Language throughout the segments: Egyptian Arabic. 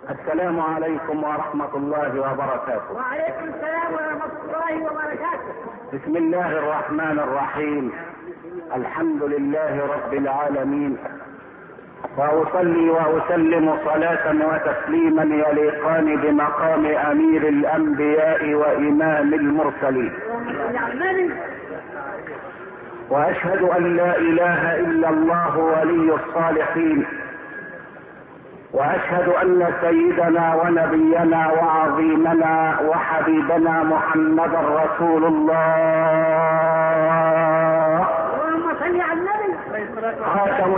السلام عليكم ورحمة الله وبركاته وعليكم السلام ورحمة الله وبركاته بسم الله الرحمن الرحيم الحمد لله رب العالمين واصلي واسلم صلاة وتسليما يليقان بمقام امير الانبياء وامام المرسلين واشهد ان لا اله الا الله ولي الصالحين واشهد ان سيدنا ونبينا وعظيمنا وحبيبنا محمدا رسول الله اللهم صل على النبي خاتم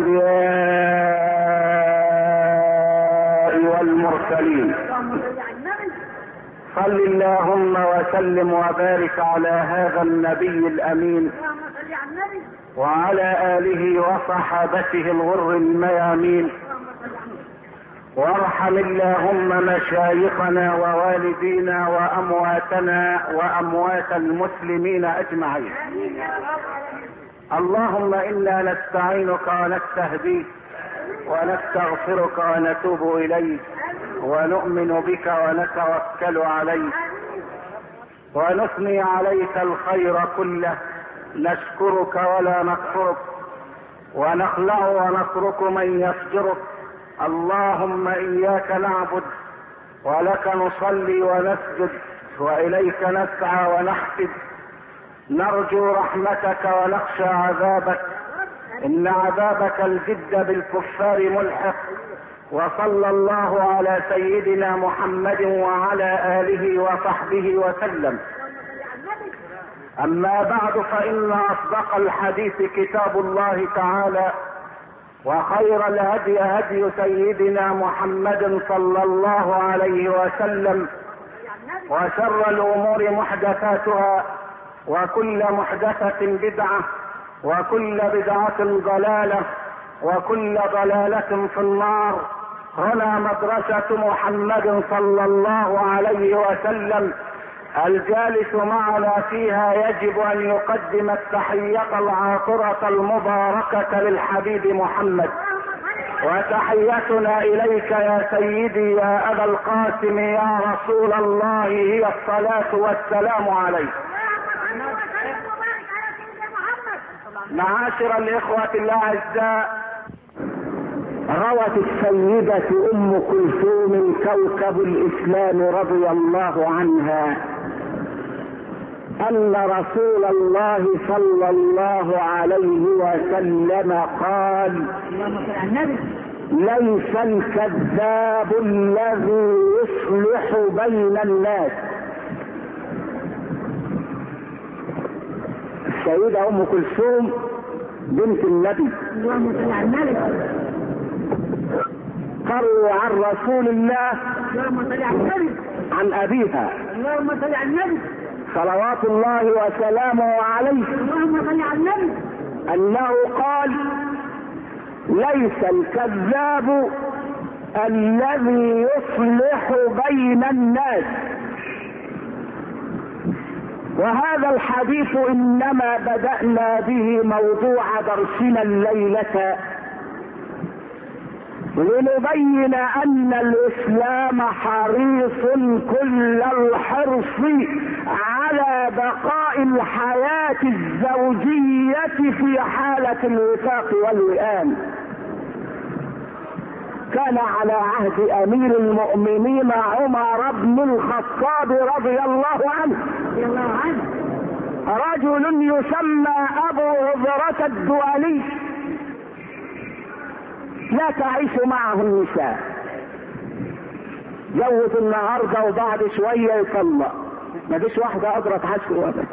الانبياء والمرسلين اللهم صل على النبي صل اللهم وسلم وبارك على هذا النبي الامين اللهم صل على النبي وعلى اله وصحابته الغر الميامين اللهم صل على النبي وارحم اللهم مشايخنا ووالدينا وامواتنا واموات المسلمين اجمعين امين يا رب العالمين اللهم انا نستعينك ونستهديك ونستغفرك ونتوب اليك ونؤمن بك ونتوكل عليك ونثني عليك الخير كله نشكرك ولا نكفرك ونخلع ونترك من يفجرك اللهم اياك نعبد ولك نصلي ونسجد واليك نسعى ونحفد نرجو رحمتك ونخشى عذابك ان عذابك الجد بالكفار ملحق وصلى الله على سيدنا محمد وعلى اله وصحبه وسلم اما بعد فان اصدق الحديث كتاب الله تعالى وخير الهدي هدي سيدنا محمد صلى الله عليه وسلم وشر الامور محدثاتها وكل محدثة بدعة وكل بدعة ضلالة وكل ضلالة في النار هنا مدرسة محمد صلى الله عليه وسلم الجالس معنا فيها يجب ان يقدم التحية العاطرة المباركة للحبيب محمد وتحيتنا اليك يا سيدي يا ابا القاسم يا رسول الله هي الصلاة والسلام عليك اللهم صل وسلم وبارك على سيدنا محمد معاشر الإخوة الأعزاء روت السيدة أم كلثوم كوكب الإسلام رضي الله عنها أن رسول الله صلى الله عليه وسلم قال اللهم صل على النبي ليس الكذاب الذي يصلح بين الناس السيدة أم كلثوم بنت النبي اللهم صل على النبي قروا عن رسول الله اللهم صل على النبي عن أبيها اللهم صل على النبي صلوات الله وسلامه عليه اللهم صل على النبي أنه قال ليس الكذاب الذي يصلح بين الناس وهذا الحديث انما بدانا به موضوع درسنا الليله لنبين ان الاسلام حريص كل الحرص على بقاء الحياه الزوجيه في حاله الوفاق والوئام كان على عهد امير المؤمنين عمر بن الخطاب رضي الله عنه رضي الله عنه رجل يسمى ابو عذرة الدؤلي لا تعيش معه النساء جوز النهارده وبعد شويه يطلق ما فيش واحده قادره تحاسبه ابدا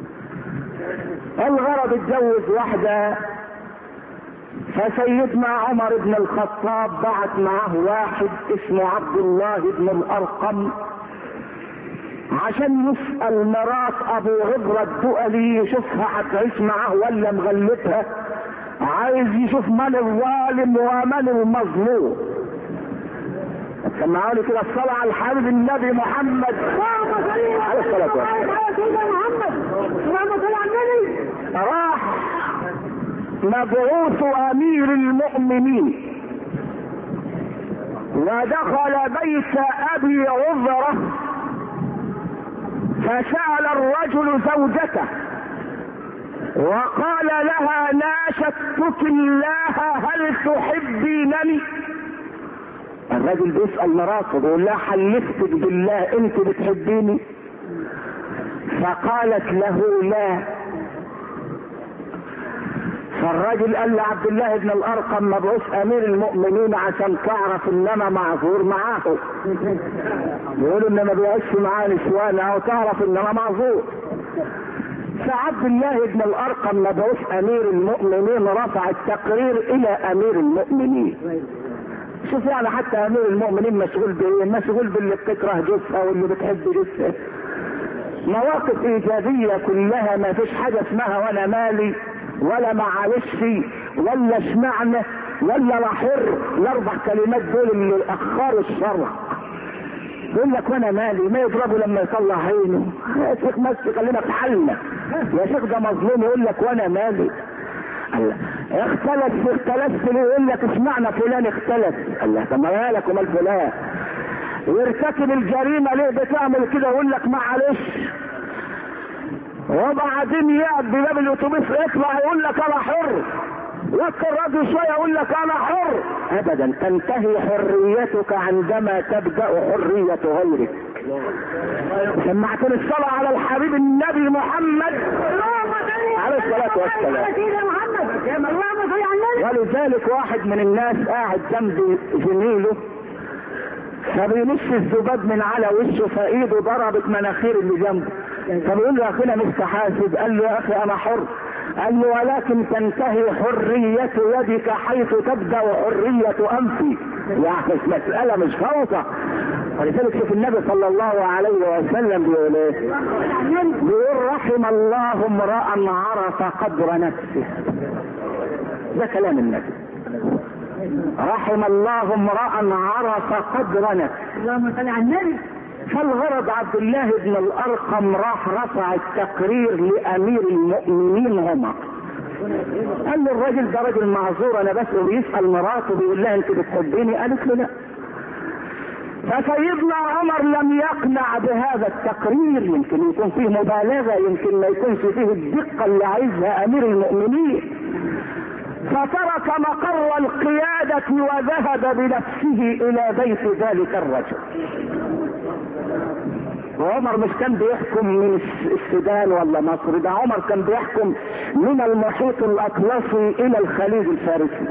الغرض اتجوز واحده فسيدنا عمر بن الخطاب بعت معه واحد اسمه عبد الله بن الارقم عشان يسأل مرات ابو غبرة الدؤلي يشوفها هتعيش معاه ولا مغلبها عايز يشوف من الظالم ومن المظلوم سمعوا لي كده الصلاة على الحبيب النبي محمد اللهم صل عليه الصلاة والسلام على سيدنا محمد اللهم صل على النبي راح مبعوث امير المؤمنين ودخل بيت ابي عذرة فسأل الرجل زوجته وقال لها ناشدتك الله هل تحبينني الرجل بيسأل مراته بيقول لها حلفتك بالله انت بتحبيني فقالت له لا فالراجل قال لعبد الله بن الارقم مبعوث امير المؤمنين عشان تعرف ان انا معذور معاه يقولوا ان ما بيعيش معاه نسوان او تعرف ان انا معذور فعبد الله بن الارقم مبعوث امير المؤمنين رفع التقرير الى امير المؤمنين شوف يعني حتى امير المؤمنين مشغول بايه؟ مشغول باللي بتكره جثه واللي بتحب جثه. مواقف ايجابيه كلها ما فيش حاجه اسمها وانا مالي ولا معلش ولا اشمعنى ولا لحر الاربع كلمات دول اللي اخروا الشرع. يقول لك وانا مالي ما يضربه لما يطلع عينه يا شيخ مسك خلينا في حالنا يا شيخ ده مظلوم يقول لك وانا مالي الله اختلف اختلفت ليه يقول لك اشمعنى فلان اختلف الله طب ما مالك ومال فلان يرتكب الجريمة ليه بتعمل كده يقول لك معلش وبعدين يقعد بباب الاتوبيس يطلع يقول لك انا حر يذكر الراجل شويه يقول لك انا حر ابدا تنتهي حريتك عندما تبدا حريه غيرك سمعتني الصلاه على الحبيب النبي محمد عليه الصلاه والسلام اللهم صل على النبي ولذلك واحد من الناس قاعد جنب زميله فبينش الذباب من على وشه فايده ضربت مناخير اللي جنبه فبيقول له يا اخي انا مستحاسب قال له يا اخي انا حر قال له ولكن تنتهي حرية يدك حيث تبدأ حرية أنفي يعني مسألة مش فوضى ولذلك شوف النبي صلى الله عليه وسلم بيقول ايه؟ بيقول رحم الله امرأ عرف قدر نفسه ده كلام النبي رحم الله امرأ عرف قدر نفسه اللهم صل على النبي فالغرض عبد الله بن الارقم راح رفع التقرير لامير المؤمنين عمر قال له الراجل ده راجل معذور انا بس بيسال مراته بيقول لها انت بتحبيني قالت له لا فسيدنا عمر لم يقنع بهذا التقرير يمكن يكون فيه مبالغه يمكن ما يكونش فيه الدقه اللي عايزها امير المؤمنين فترك مقر القيادة وذهب بنفسه إلى بيت ذلك الرجل وعمر مش كان بيحكم من السودان ولا مصر ده عمر كان بيحكم من المحيط الأطلسي إلى الخليج الفارسي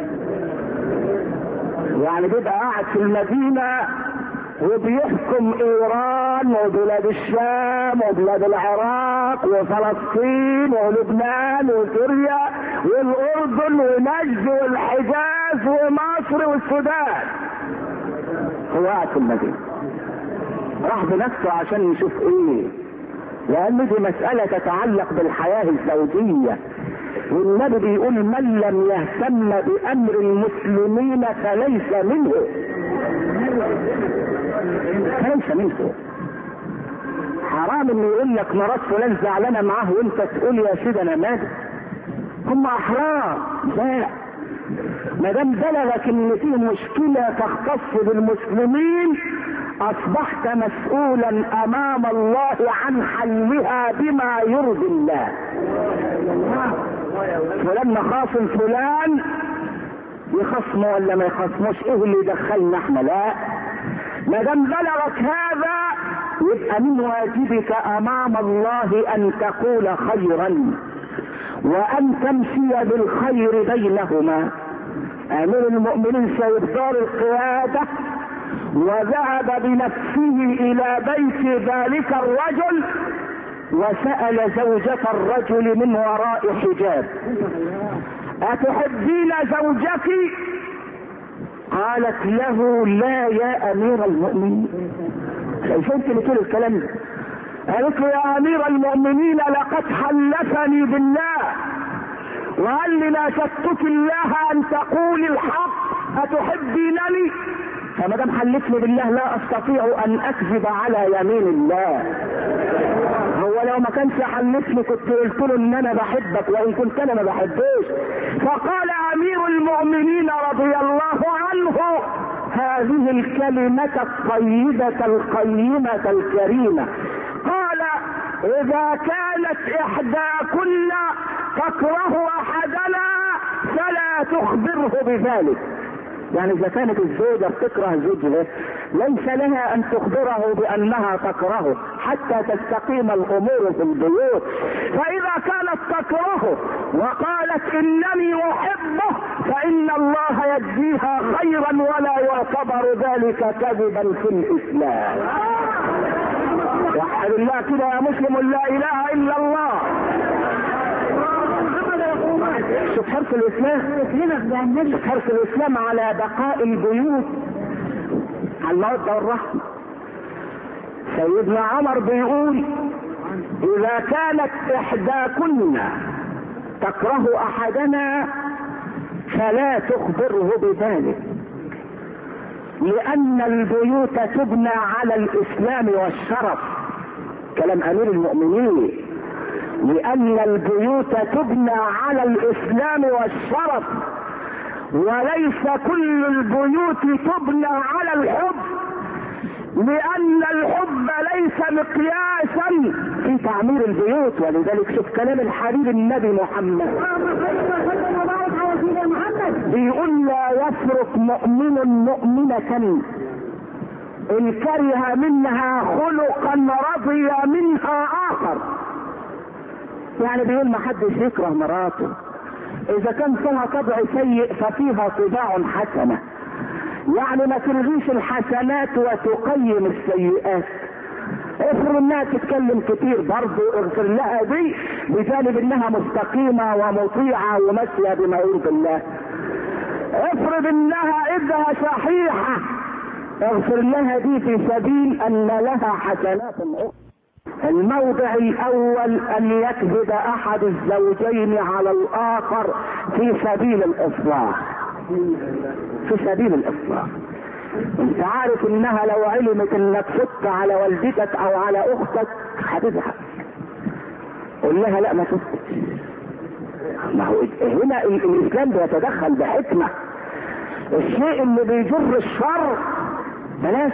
يعني بيبقى قاعد في المدينة وبيحكم ايران وبلاد الشام وبلاد العراق وفلسطين ولبنان وسوريا والاردن ونجد والحجاز ومصر والسودان هو قاعد في المدينه راح بنفسه عشان يشوف ايه لان دي مسألة تتعلق بالحياة الزوجية والنبي بيقول من لم يهتم بامر المسلمين فليس منه فليس منه حرام انه يقول لك مرات فلان زعلانه معاه وانت تقول يا سيدي انا مالي هم احرار لا ما دام بلغك ان في مشكله تختص بالمسلمين اصبحت مسؤولا امام الله عن حلها بما يرضي الله فلان خاصم فلان يخصمه ولا ما يخصموش ايه اللي يدخلنا احنا لا ما دام بلغك هذا يبقى من واجبك امام الله ان تقول خيرا وان تمشي بالخير بينهما امير المؤمنين سيد دار القياده وذهب بنفسه الى بيت ذلك الرجل وسال زوجة الرجل من وراء حجاب اتحبين زوجك قالت له لا يا امير المؤمنين كيف انت اللي تقول الكلام ده قالت له يا امير المؤمنين لقد حلفني بالله وقال لي لا شتك الله ان تقولي الحق اتحبينني فما دام حلفني بالله لا استطيع ان اكذب على يمين الله هو لو ما كانش حلفني كنت قلت له ان انا بحبك وان كنت انا ما بحبوش فقال امير المؤمنين رضي الله عنه هذه الكلمة الطيبة القيمة الكريمة قال إذا كانت إحداكن تكره أحدنا فلا تخبره بذلك يعني اذا كانت الزوجه بتكره زوجها ليس لها ان تخبره بانها تكرهه حتى تستقيم الامور في البيوت فاذا كانت تكرهه وقالت انني احبه فان الله يجزيها خيرا ولا يعتبر ذلك كذبا في الاسلام وحد الله كده يا مسلم لا اله الا الله شوف حرص الاسلام شوف حرص الاسلام على بقاء البيوت على الموده والرحمه سيدنا عمر بيقول اذا كانت احداكن تكره احدنا فلا تخبره بذلك لان البيوت تبنى على الاسلام والشرف كلام امير المؤمنين لان البيوت تبنى على الاسلام والشرف وليس كل البيوت تبنى على الحب لان الحب ليس مقياسا في تعمير البيوت ولذلك شوف كلام الحبيب النبي محمد بيقول لا يفرق مؤمن مؤمنة ان كره منها خلقا رضي منها اخر يعني بيقول ما حدش يكره مراته اذا كان فيها طبع سيء ففيها طباع حسنه يعني ما تلغيش الحسنات وتقيم السيئات افرض انها تتكلم كتير برضه اغفر لها دي بجانب انها مستقيمه ومطيعه وماشيه بما يرضي الله افرض انها اذا صحيحه اغفر لها دي في سبيل ان لها حسنات اخرى الموضع الاول ان يكذب احد الزوجين على الاخر في سبيل الاصلاح في سبيل الاصلاح انت عارف انها لو علمت انك فت على والدتك او على اختك هتزعل قول لها لا ما فتش ما هو هنا الاسلام بيتدخل بحكمه الشيء اللي بيجر الشر بلاش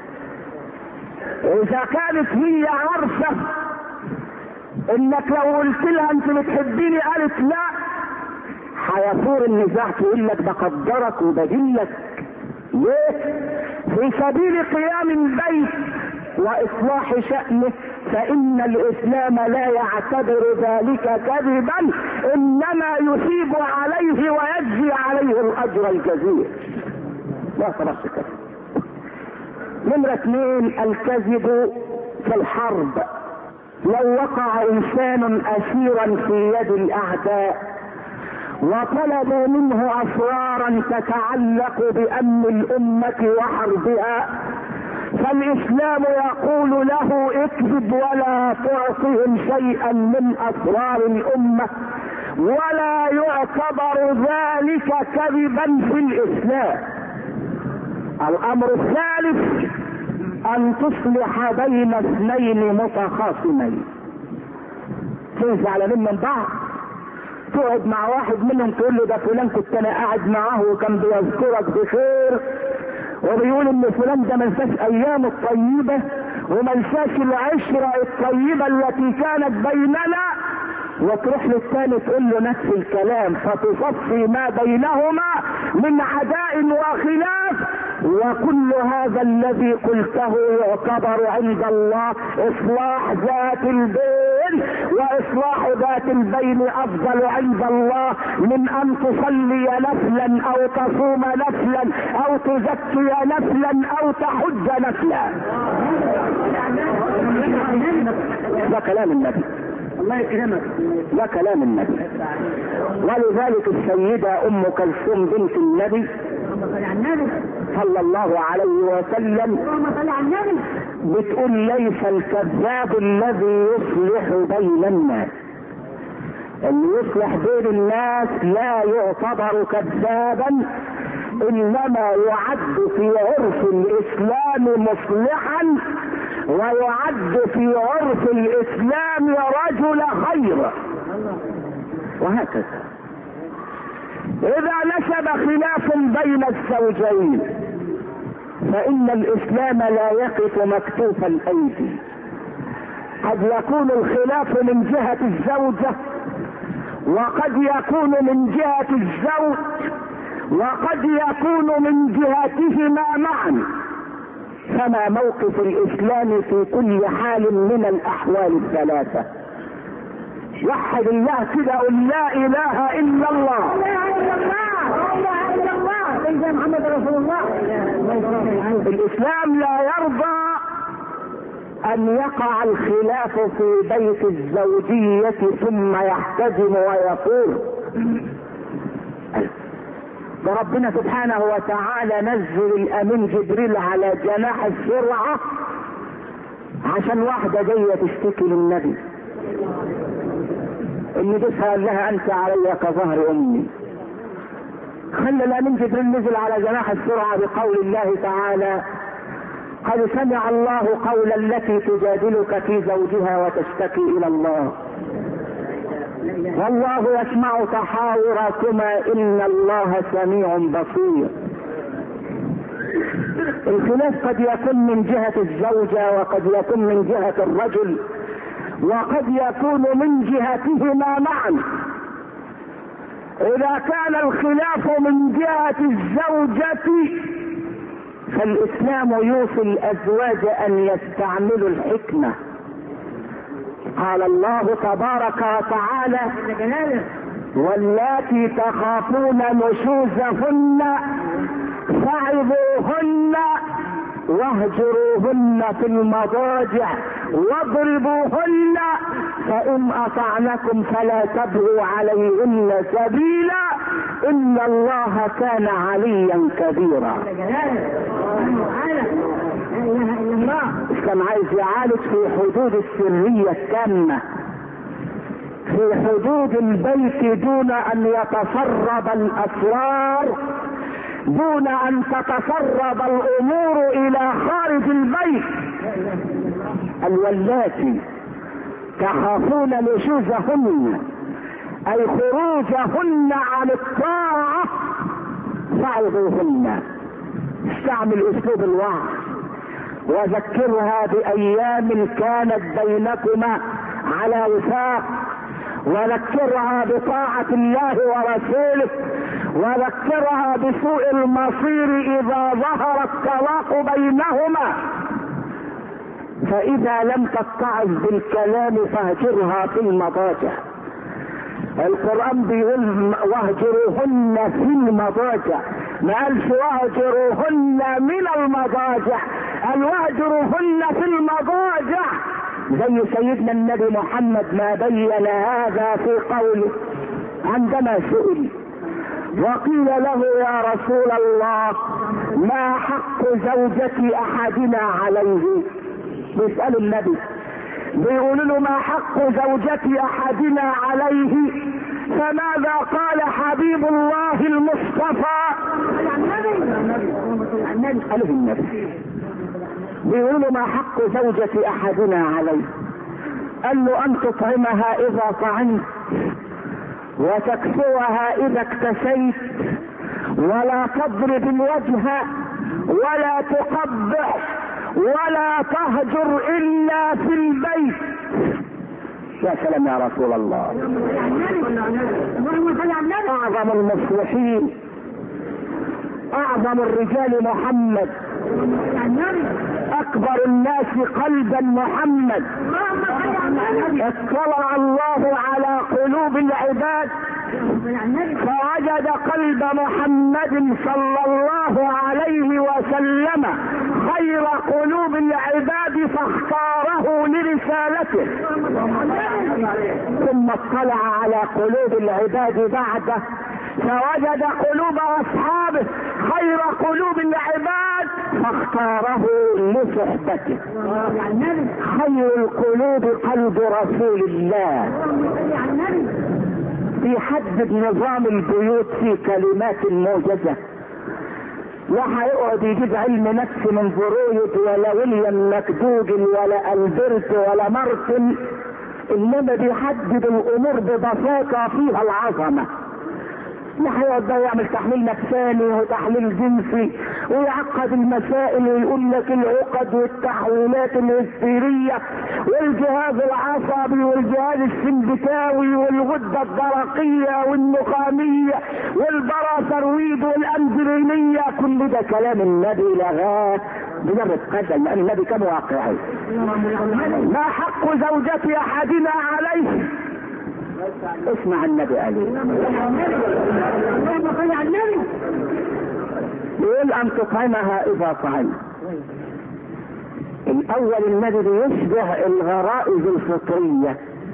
اذا كانت هي عارفه انك لو قلت لها انت بتحبيني قالت لا هيثور النزاع تقول لك بقدرك وبدلك ليه؟ في سبيل قيام البيت واصلاح شأنه فان الاسلام لا يعتبر ذلك كذبا انما يثيب عليه ويجزي عليه الاجر الجزيل لا خلاص كده نمرة اثنين الكذب في الحرب لو وقع انسان اسيرا في يد الاعداء وطلبوا منه اسرارا تتعلق بامن الامه وحربها فالاسلام يقول له اكذب ولا تعطهم شيئا من اسرار الامه ولا يعتبر ذلك كذبا في الاسلام الامر الثالث ان تصلح بين اثنين متخاصمين اثنين زعلانين من بعض تقعد مع واحد منهم تقول له ده فلان كنت انا قاعد معاه وكان بيذكرك بخير وبيقول ان فلان ده ما انساش ايامه الطيبه وما انساش العشره الطيبه التي كانت بيننا وتروح للثاني تقول له نفس الكلام فتصفي ما بينهما من عداء وخلاف وكل هذا الذي قلته يعتبر عند الله اصلاح ذات البين واصلاح ذات البين افضل عند الله من ان تصلي نفلا او تصوم نفلا او تزكي نفلا او تحج نفلا ده كلام النبي الله يكرمك ده كلام النبي ولذلك السيدة ام كلثوم بنت النبي اللهم صل على النبي صلى الله عليه وسلم اللهم صل على النبي بتقول ليس الكذاب الذي يصلح بين الناس اللي يصلح بين الناس لا يعتبر كذابا انما يعد في عرف الاسلام مصلحا ويعد في عرف الاسلام رجل خير وهكذا اذا نشب خلاف بين الزوجين فإن الإسلام لا يقف مكتوف الأيدي قد يكون الخلاف من جهة الزوجة وقد يكون من جهة الزوج وقد يكون من جهتهما معا فما موقف الإسلام في كل حال من الأحوال الثلاثة وحد الله كده قل لا إله إلا الله لا اله الا الله لا اله الا الله سيدنا محمد رسول الله الإسلام لا يرضى أن يقع الخلاف في بيت الزوجية ثم يحتدم ويقول ده ربنا سبحانه وتعالى نزل الأمين جبريل على جناح السرعة عشان واحدة جاية تشتكي للنبي ان جوزها قال لها انت علي كظهر امي خلى الامين جبريل نزل على جناح السرعه بقول الله تعالى قد سمع الله قول التي تجادلك في زوجها وتشتكي الى الله والله يسمع تحاوركما ان الله سميع بصير الخلاف قد يكون من جهة الزوجة وقد يكون من جهة الرجل وقد يكون من جهتهما معا اذا كان الخلاف من جهة الزوجة فالاسلام يوصي الازواج ان يستعملوا الحكمة قال الله تبارك وتعالى واللاتي تخافون نشوزهن فعظوهن واهجروهن في المضاجع واضربوهن فإن أطعنكم فلا تبغوا عليهن سبيلا إن الله كان عليا كبيرا لا اله الا الله كان عايز يعالج في حدود السرية التامة في حدود البيت دون ان يتسرب الاسرار دون ان تتسرب الامور الى خارج البيت الولاتي تخافون نشوزهن اي خروجهن عن الطاعة فعظوهن استعمل اسلوب الوعظ وذكرها بايام كانت بينكما على وفاق وذكرها بطاعة الله ورسوله وذكرها بسوء المصير اذا ظهر الطلاق بينهما فاذا لم تتعظ بالكلام فاهجرها في المضاجع القرآن بيقول واهجروهن في المضاجع ما قالش واهجروهن من المضاجع قال واهجروهن في المضاجع زي سيدنا النبي محمد ما بين هذا في قوله عندما سئل وقيل له يا رسول الله ما حق زوجة احدنا عليه بيسأل النبي بيقولوا له ما حق زوجة احدنا عليه فماذا قال حبيب الله المصطفى قاله النبي بيقولوا له ما حق زوجة احدنا عليه قال له ان تطعمها اذا طعمت وتكسوها اذا اكتسيت ولا تضرب الوجه ولا تقبح ولا تهجر الا في البيت يا سلام يا رسول الله اعظم المصلحين اعظم الرجال محمد اكبر الناس قلبا محمد اطلع الله على قلوب العباد فوجد قلب محمد صلى الله عليه وسلم خير قلوب العباد فاختاره لرسالته ثم اطلع على قلوب العباد بعده فوجد قلوب اصحابه خير قلوب العباد فاختاره لصحبته خير القلوب قلب رسول الله بيحدد نظام البيوت في كلمات موجزة وهيقعد يجيب علم نفس من فرويد ولا ويليام مكدوجل ولا البرت ولا مارتن انما بيحدد الامور ببساطة فيها العظمة لا هيقعد بقى يعمل تحليل نفساني وتحليل جنسي ويعقد المسائل ويقول لك العقد والتحويلات الهستيرية والجهاز العصبي والجهاز السمبتاوي والغدة الدرقية والنخامية والبراثرويد والأنزلينية كل ده كلام النبي لغاه بجرد قدم لأن النبي كان واقعي ما حق زوجة أحدنا عليه اسمع النبي عليه اللهم صل على النبي يقول ان تطعمها اذا طعمت الاول النبي بيشبه الغرائز الفطريه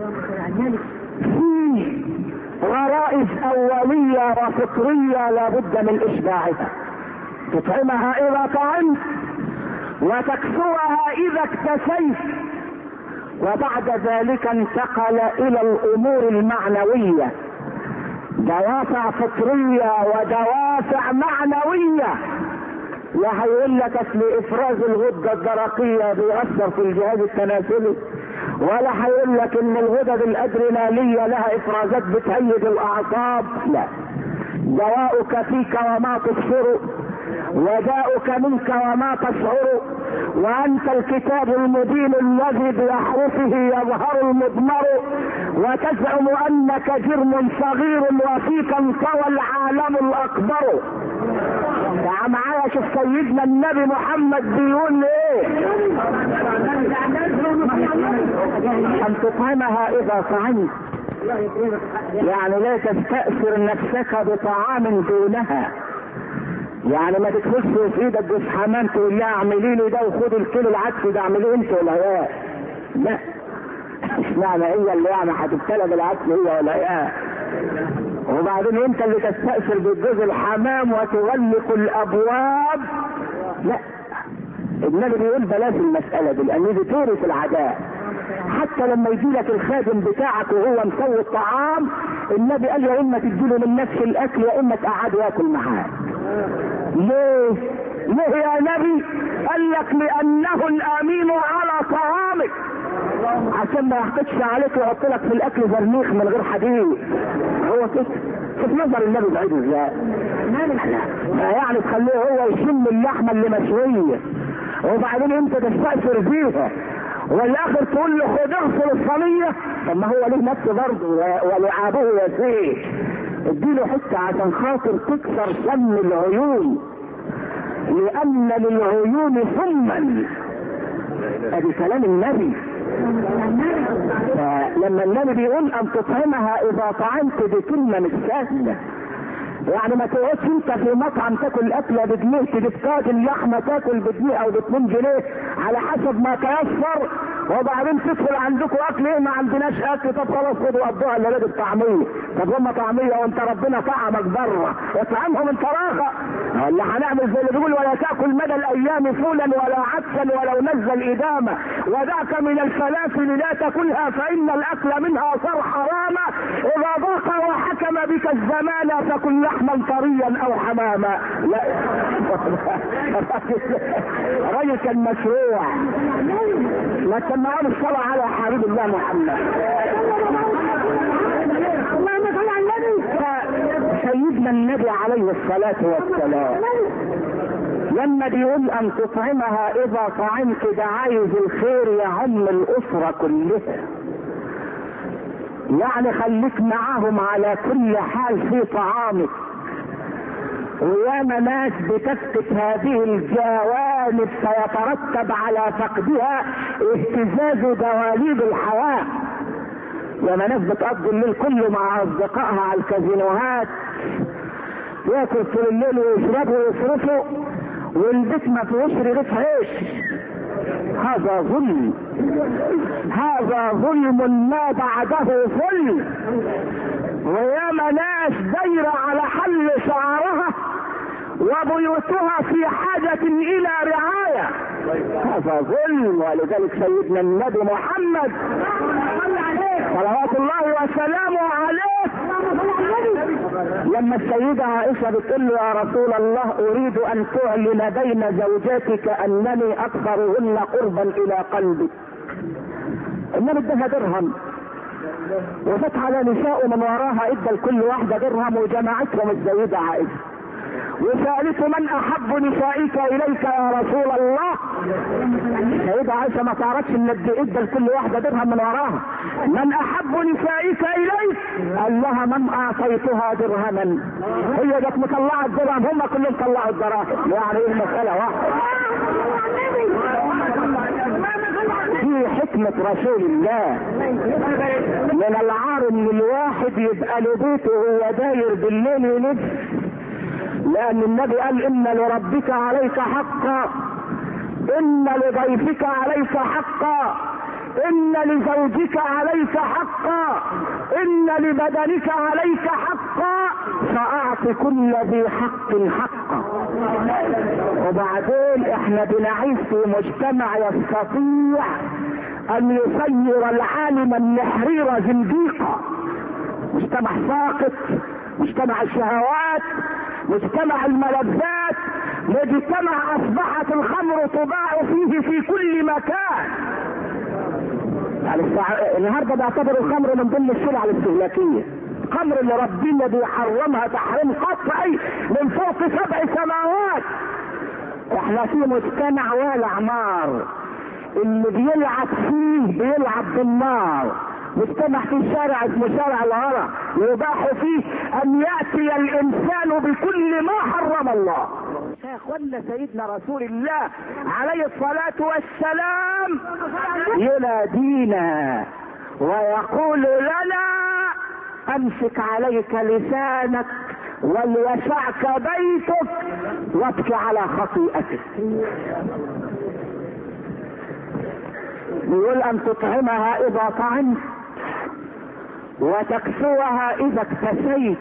فيه غرائز اوليه وفطريه لابد من اشباعها تطعمها اذا طعمت وتكسوها اذا اكتسيت وبعد ذلك انتقل الى الامور المعنويه دوافع فطريه ودوافع معنويه لا هيقول لك اصل افراز الغده الدرقيه بيأثر في الجهاز التناسلي ولا هيقول لك ان الغدد الادريناليه لها افرازات بتهيج الاعصاب لا دواؤك فيك وما تبصر وداؤك منك وما تشعر وانت الكتاب المبين الذي باحرفه يظهر المضمر وتزعم انك جرم صغير وفيك انطوى العالم الاكبر يا معايا شوف سيدنا النبي محمد بيقول ايه ان تطعمها اذا طعمت يعني لا تستأثر نفسك بطعام دونها يعني ما تدخلش في ايدك جوز حمام تقول لها اعملي لي ده وخد الكيلو العدس ده اعمليه انت ولا يا لا مش معنى هي اللي يعني هتبتلى بالعدس هي ولا يا وبعدين انت اللي تستأثر بالجوز الحمام وتغلق الابواب لا النبي بيقول بلاش المسألة دي لان دي تورث العداء حتى لما يجي لك الخادم بتاعك وهو مسوي الطعام النبي قال يا اما تديله من نفس الاكل يا اما تقعده ياكل معاك ليه؟ ليه يا نبي؟ قال لك لانه الامين على طعامك عشان ما يحطش عليك ويحط لك في الاكل زرنيخ من غير حديد هو كده شوف نظر النبي بعيد ازاي ما يعني تخليه هو يشم اللحمه اللي مشويه وبعدين انت تستأثر فيها والاخر تقول له خد اغسل الصينيه طب ما هو ليه نفس برضه ولعابه يسير اديله حته عشان خاطر تكسر سم العيون لان للعيون سما ادي كلام النبي لما النبي بيقول ان تطعمها اذا طعمت دي كلمه مش سهله يعني ما تقعدش انت في مطعم تاكل اكله بجنيه تجيب طاجن لحمه تاكل بجنيه او باتنين جنيه على حسب ما تيسر وبعدين تدخل عندكم اكل ايه ما عندناش اكل طب خلاص خدوا قضوها اللي لازم طعميه طب هم طعميه وانت ربنا طعمك بره اطعمهم انت راخه ولا هنعمل زي اللي بيقول ولا تاكل مدى الايام فولا ولا عدسا ولو نزل ادامه ودعك من الفلافل لا تاكلها فان الاكل منها صار حراما اذا ضاق وحكم بك الزمان فكل لحما طريا او حماما لا راجل كان مشروع ما سمعون الصلاة على حبيب الله محمد اللهم صل على النبي سيدنا النبي عليه الصلاة والسلام لما بيقول ان تطعمها اذا طعمت ده عايز الخير يعم الاسرة كلها يعني خليك معاهم على كل حال في طعامك وياما ناس بتفقد هذه الجوانب سيترتب على فقدها اهتزاز دواليب الحياة ياما ناس بتقضي الليل كله مع اصدقائها على الكازينوهات ياكل طول الليل ويشربوا ويصرفوا والبيت ما فيهوش رغيف عيش هذا ظلم هذا ظلم ما بعده ظلم وياما ناس دايرة على حل شعرها وبيوتها في حاجة إلى رعاية هذا ظلم ولذلك سيدنا النبي محمد صلوات الله وسلامه عليه لما السيدة عائشة بتقول له يا رسول الله أريد أن تعلن بين زوجاتك أنني أكثرهن قربا إلى قلبك النبي اداها درهم وفات على نساء من وراها ادى لكل واحدة درهم وجمعتهم السيدة عائشة وسألته من أحب نسائك إليك يا رسول الله سيدة عائشة ما تعرفش إن ادى ادى لكل واحدة درهم من وراها من أحب نسائك إليك قال لها من أعطيتها درهما هي جت مطلعة الدرهم هم كلهم طلعوا الدراهم يعني إيه المسألة واحدة دي حكمة رسول الله من العار ان الواحد يبقى له بيته وهو داير بالليل يلف لان النبي قال ان لربك عليك حقا ان لضيفك عليك حقا ان لزوجك عليك حقا ان لبدنك عليك حقا فاعط كل ذي حق حقا وبعدين احنا بنعيش في مجتمع يستطيع ان يصير العالم النحرير زنديقا مجتمع ساقط مجتمع الشهوات مجتمع الملذات مجتمع اصبحت الخمر تباع فيه في كل مكان يعني السع- النهارده بيعتبر الخمر من ضمن السلع الاستهلاكيه الخمر اللي ربنا بيحرمها تحريم قطعي من فوق سبع سماوات احنا في مجتمع والع نار اللي بيلعب فيه بيلعب بالنار مجتمع في شارع اسمه شارع الهرى يباح فيه ان ياتي الانسان بكل ما حرم الله يا اخوانا سيدنا رسول الله عليه الصلاه والسلام ينادينا ويقول لنا امسك عليك لسانك وليسعك بيتك وابك على خطيئتك يقول ان تطعمها اذا طعمت وتكسوها اذا اكتسيت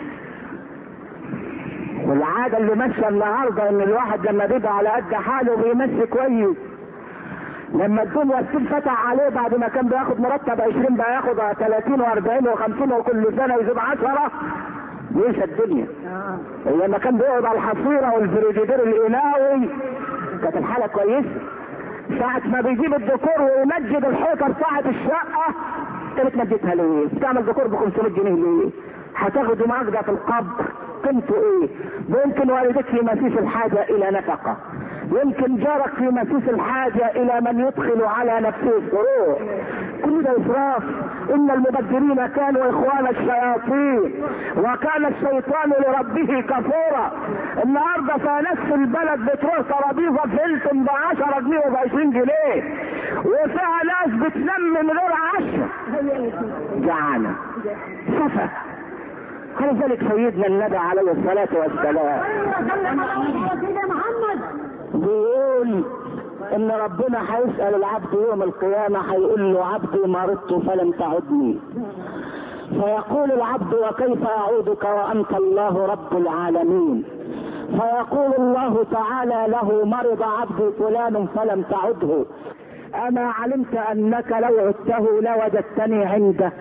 والعاده اللي ماشيه النهارده ان الواحد لما بيبقى على قد حاله بيمشي كويس لما الدنيا السيل فتح عليه بعد ما كان بياخد مرتب 20 بقى ياخد 30 و40 و50 وكل سنه يزيد 10 ينسى الدنيا لما كان بيقعد على الحصيره والفريجيدير القناوي كانت الحاله كويسه ساعة ما بيجيب الديكور ويمجد الحيطة بتاعة الشقة انت بتمجدها ليه؟ بتعمل ديكور ب 500 جنيه ليه؟ هتاخده معاك ده في القبر قيمته ايه؟ يمكن والدك في مسيس الحاجة إلى نفقة يمكن جارك في مسيس الحاجة إلى من يدخل على نفسه السرور كل ده إسراف إن المبذرين كانوا إخوان الشياطين وكان الشيطان لربه كفورا النهارده في نفس البلد بتروح ترابيزه في هيلتون ب 10 جنيه وب 20 جنيه وفيها ناس بتنام من غير عشاء جعانه سفه ولذلك سيدنا النبي عليه الصلاه والسلام سيدنا محمد بيقول ان ربنا هيسال العبد يوم القيامه هيقول له عبدي مرضت فلم تعدني فيقول العبد وكيف اعودك وانت الله رب العالمين فيقول الله تعالى له مرض عبدي فلان فلم تعده اما علمت انك لو عدته لوجدتني عنده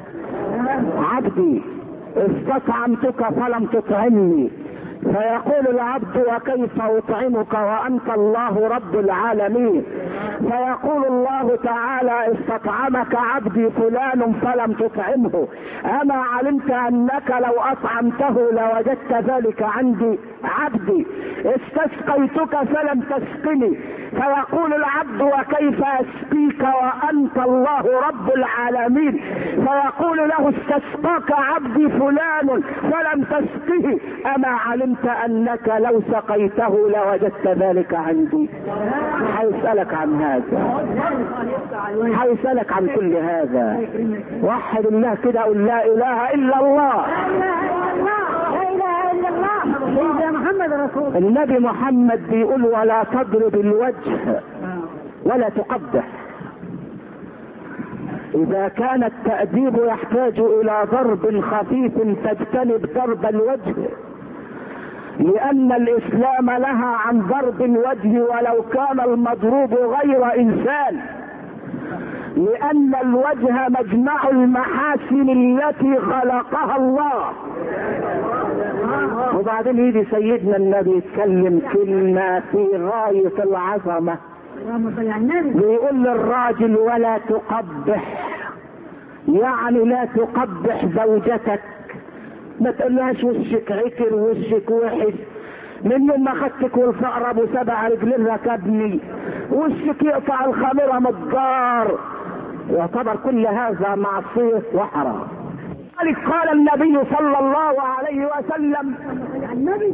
عبدي استطعمتك فلم تطعمني فيقول العبد وكيف اطعمك وانت الله رب العالمين فيقول الله تعالى استطعمك عبدي فلان فلم تطعمه اما علمت انك لو اطعمته لوجدت ذلك عندي عبدي استسقيتك فلم تسقني فيقول العبد وكيف اسقيك وانت الله رب العالمين فيقول له استسقاك عبدي فلان فلم تسقه اما علمت انك لو سقيته لوجدت ذلك عندي هيسالك عن هذا هيسالك عن كل هذا وحد الله كده قل لا اله الا الله لا اله الا الله سيدنا محمد رسول النبي محمد بيقول ولا تضرب الوجه ولا تقبح اذا كان التأديب يحتاج الى ضرب خفيف تجتنب ضرب الوجه لان الاسلام لها عن ضرب الوجه ولو كان المضروب غير انسان لان الوجه مجمع المحاسن التي خلقها الله وبعدين يجي سيدنا النبي يتكلم كلمة في غاية العظمة اللهم صل على النبي بيقول للراجل ولا تقبح يعني لا تقبح زوجتك ما تقولهاش وشك عكر وشك وحش من يوم ما خدتك والفقر ابو سبع رجلين ركبني وشك يقطع الخميره من الدار يعتبر كل هذا معصيه وحرام لذلك قال النبي صلى الله عليه وسلم النبي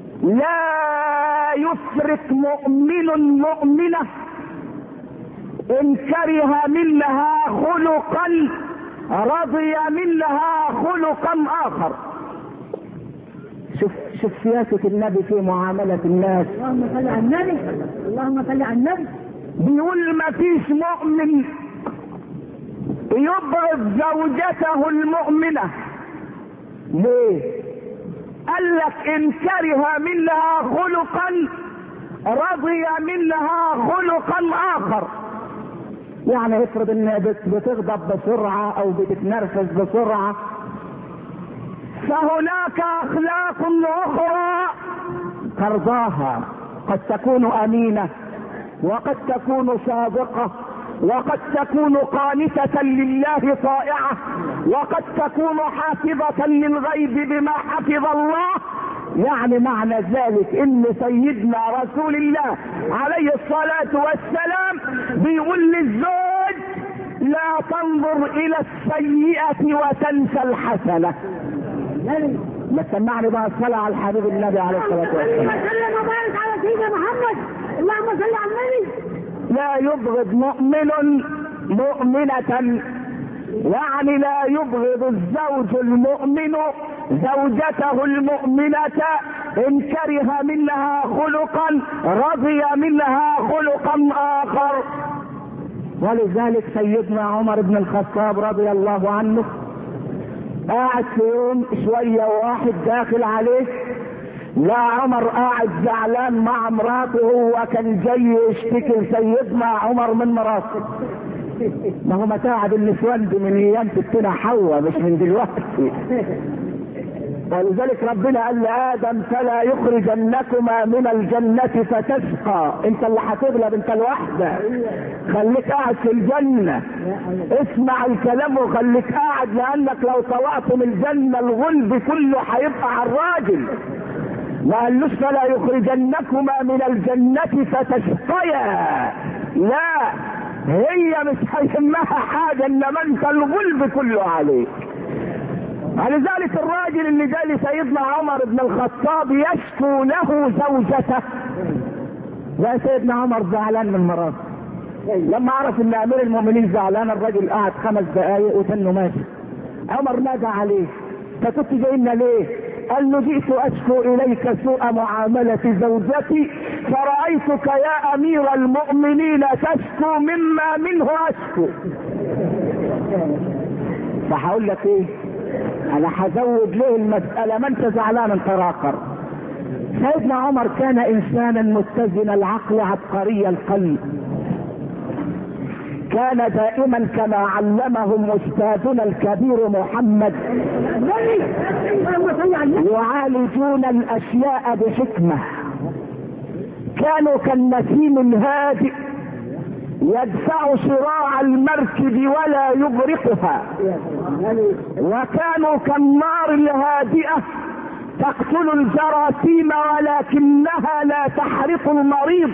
لا يفرق مؤمن مؤمنة إن كره منها خلقا رضي منها خلقا آخر شوف شوف سياسة النبي في معاملة الناس اللهم صل على النبي اللهم صل على النبي بيقول ما فيش مؤمن يبغض زوجته المؤمنة ليه؟ قال لك ان كره منها خلقا رضي منها خلقا اخر يعني افرض ان بت- بتغضب بسرعة او بتتنرفز بسرعة فهناك اخلاق اخرى ترضاها قد تكون امينة وقد تكون صادقة وقد تكون قانتة لله طائعة وقد تكون حافظة للغيب بما حفظ الله يعني معنى ذلك ان سيدنا رسول الله عليه الصلاة والسلام بيقول للزوج لا تنظر الى السيئة وتنسى الحسنة النبي ما تسمعني بقى الصلاة على الحبيب النبي عليه الصلاة والسلام اللهم صل وبارك على سيدنا محمد اللهم صل على النبي لا يبغض مؤمن مؤمنة يعني لا يبغض الزوج المؤمن زوجته المؤمنة إن كره منها خلقا رضي منها خلقا آخر ولذلك سيدنا عمر بن الخطاب رضي الله عنه قاعد في يوم شوية واحد داخل عليه لا عمر قاعد زعلان مع مراته هو كان جاي يشتكي لسيدنا عمر من مراته ما هو متاعب النسوان دي من ايام ستنا حواء مش من دلوقتي ولذلك ربنا قال لادم فلا يخرجنكما من الجنه فتشقى انت اللي هتغلب انت لوحدك خليك قاعد في الجنه اسمع الكلام وخليك قاعد لانك لو طلعت من الجنه الغلب كله هيبقى على الراجل ما قالوش فلا يخرجنكما من الجنة فتشقيا لا هي مش هيهمها حاجة انما انت الغلب كله عليك ولذلك الراجل اللي جاء لسيدنا عمر بن الخطاب يشكو له زوجته لا سيدنا عمر زعلان من مراته لما عرف ان امير المؤمنين زعلان الراجل قعد خمس دقايق وتنه ماشي عمر نادى عليه فكنت جاي لنا ليه؟ قال له جئت اشكو اليك سوء معاملة زوجتي فرأيتك يا امير المؤمنين تشكو مما منه اشكو. فهقول لك ايه؟ انا هزود له المسألة ما انت زعلان انت راقر. سيدنا عمر كان انسانا متزن العقل عبقري القلب. كان دائما كما علمهم استاذنا الكبير محمد النبي اللهم صل على النبي يعالجون الاشياء بحكمه كانوا كالنسيم الهادئ يدفع شراع المركب ولا يغرقها وكانوا كالنار الهادئه تقتل الجراثيم ولكنها لا تحرق المريض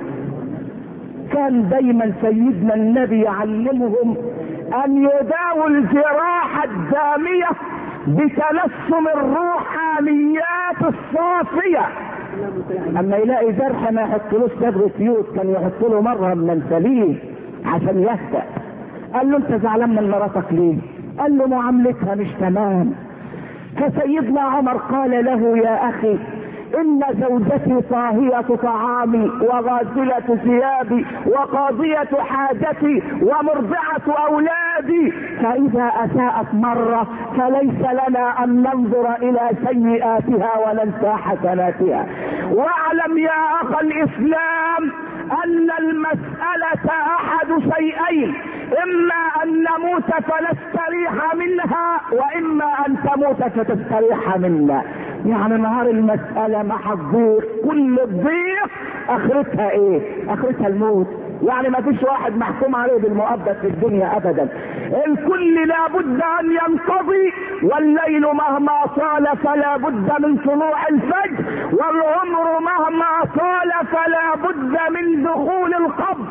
كان دايما سيدنا النبي يعلمهم ان يداووا الجراح الداميه بتلسم الروحانيات الصافيه اما يلاقي جرح ما يحطلوش صدر سيوط كان يحط له مره من سليم عشان يهدأ قال له انت زعلان من مراتك ليه؟ قال له معاملتها مش تمام فسيدنا عمر قال له يا اخي ان زوجتي طاهية طعامي وغاسلة ثيابي وقاضية حاجتي ومرضعة اولادي فاذا اساءت مرة فليس لنا ان ننظر الى سيئاتها وننسى حسناتها واعلم يا اخ الاسلام ان المسألة احد شيئين اما ان نموت فنستريح منها واما ان تموت فتستريح منا يعني نهار المسألة ما هتضيق كل الضيق اخرتها ايه اخرتها الموت يعني ما فيش واحد محكوم عليه بالمؤبد في الدنيا ابدا الكل لابد ان ينقضي والليل مهما طال فلا بد من طلوع الفجر والعمر مهما طال فلا بد من دخول القبر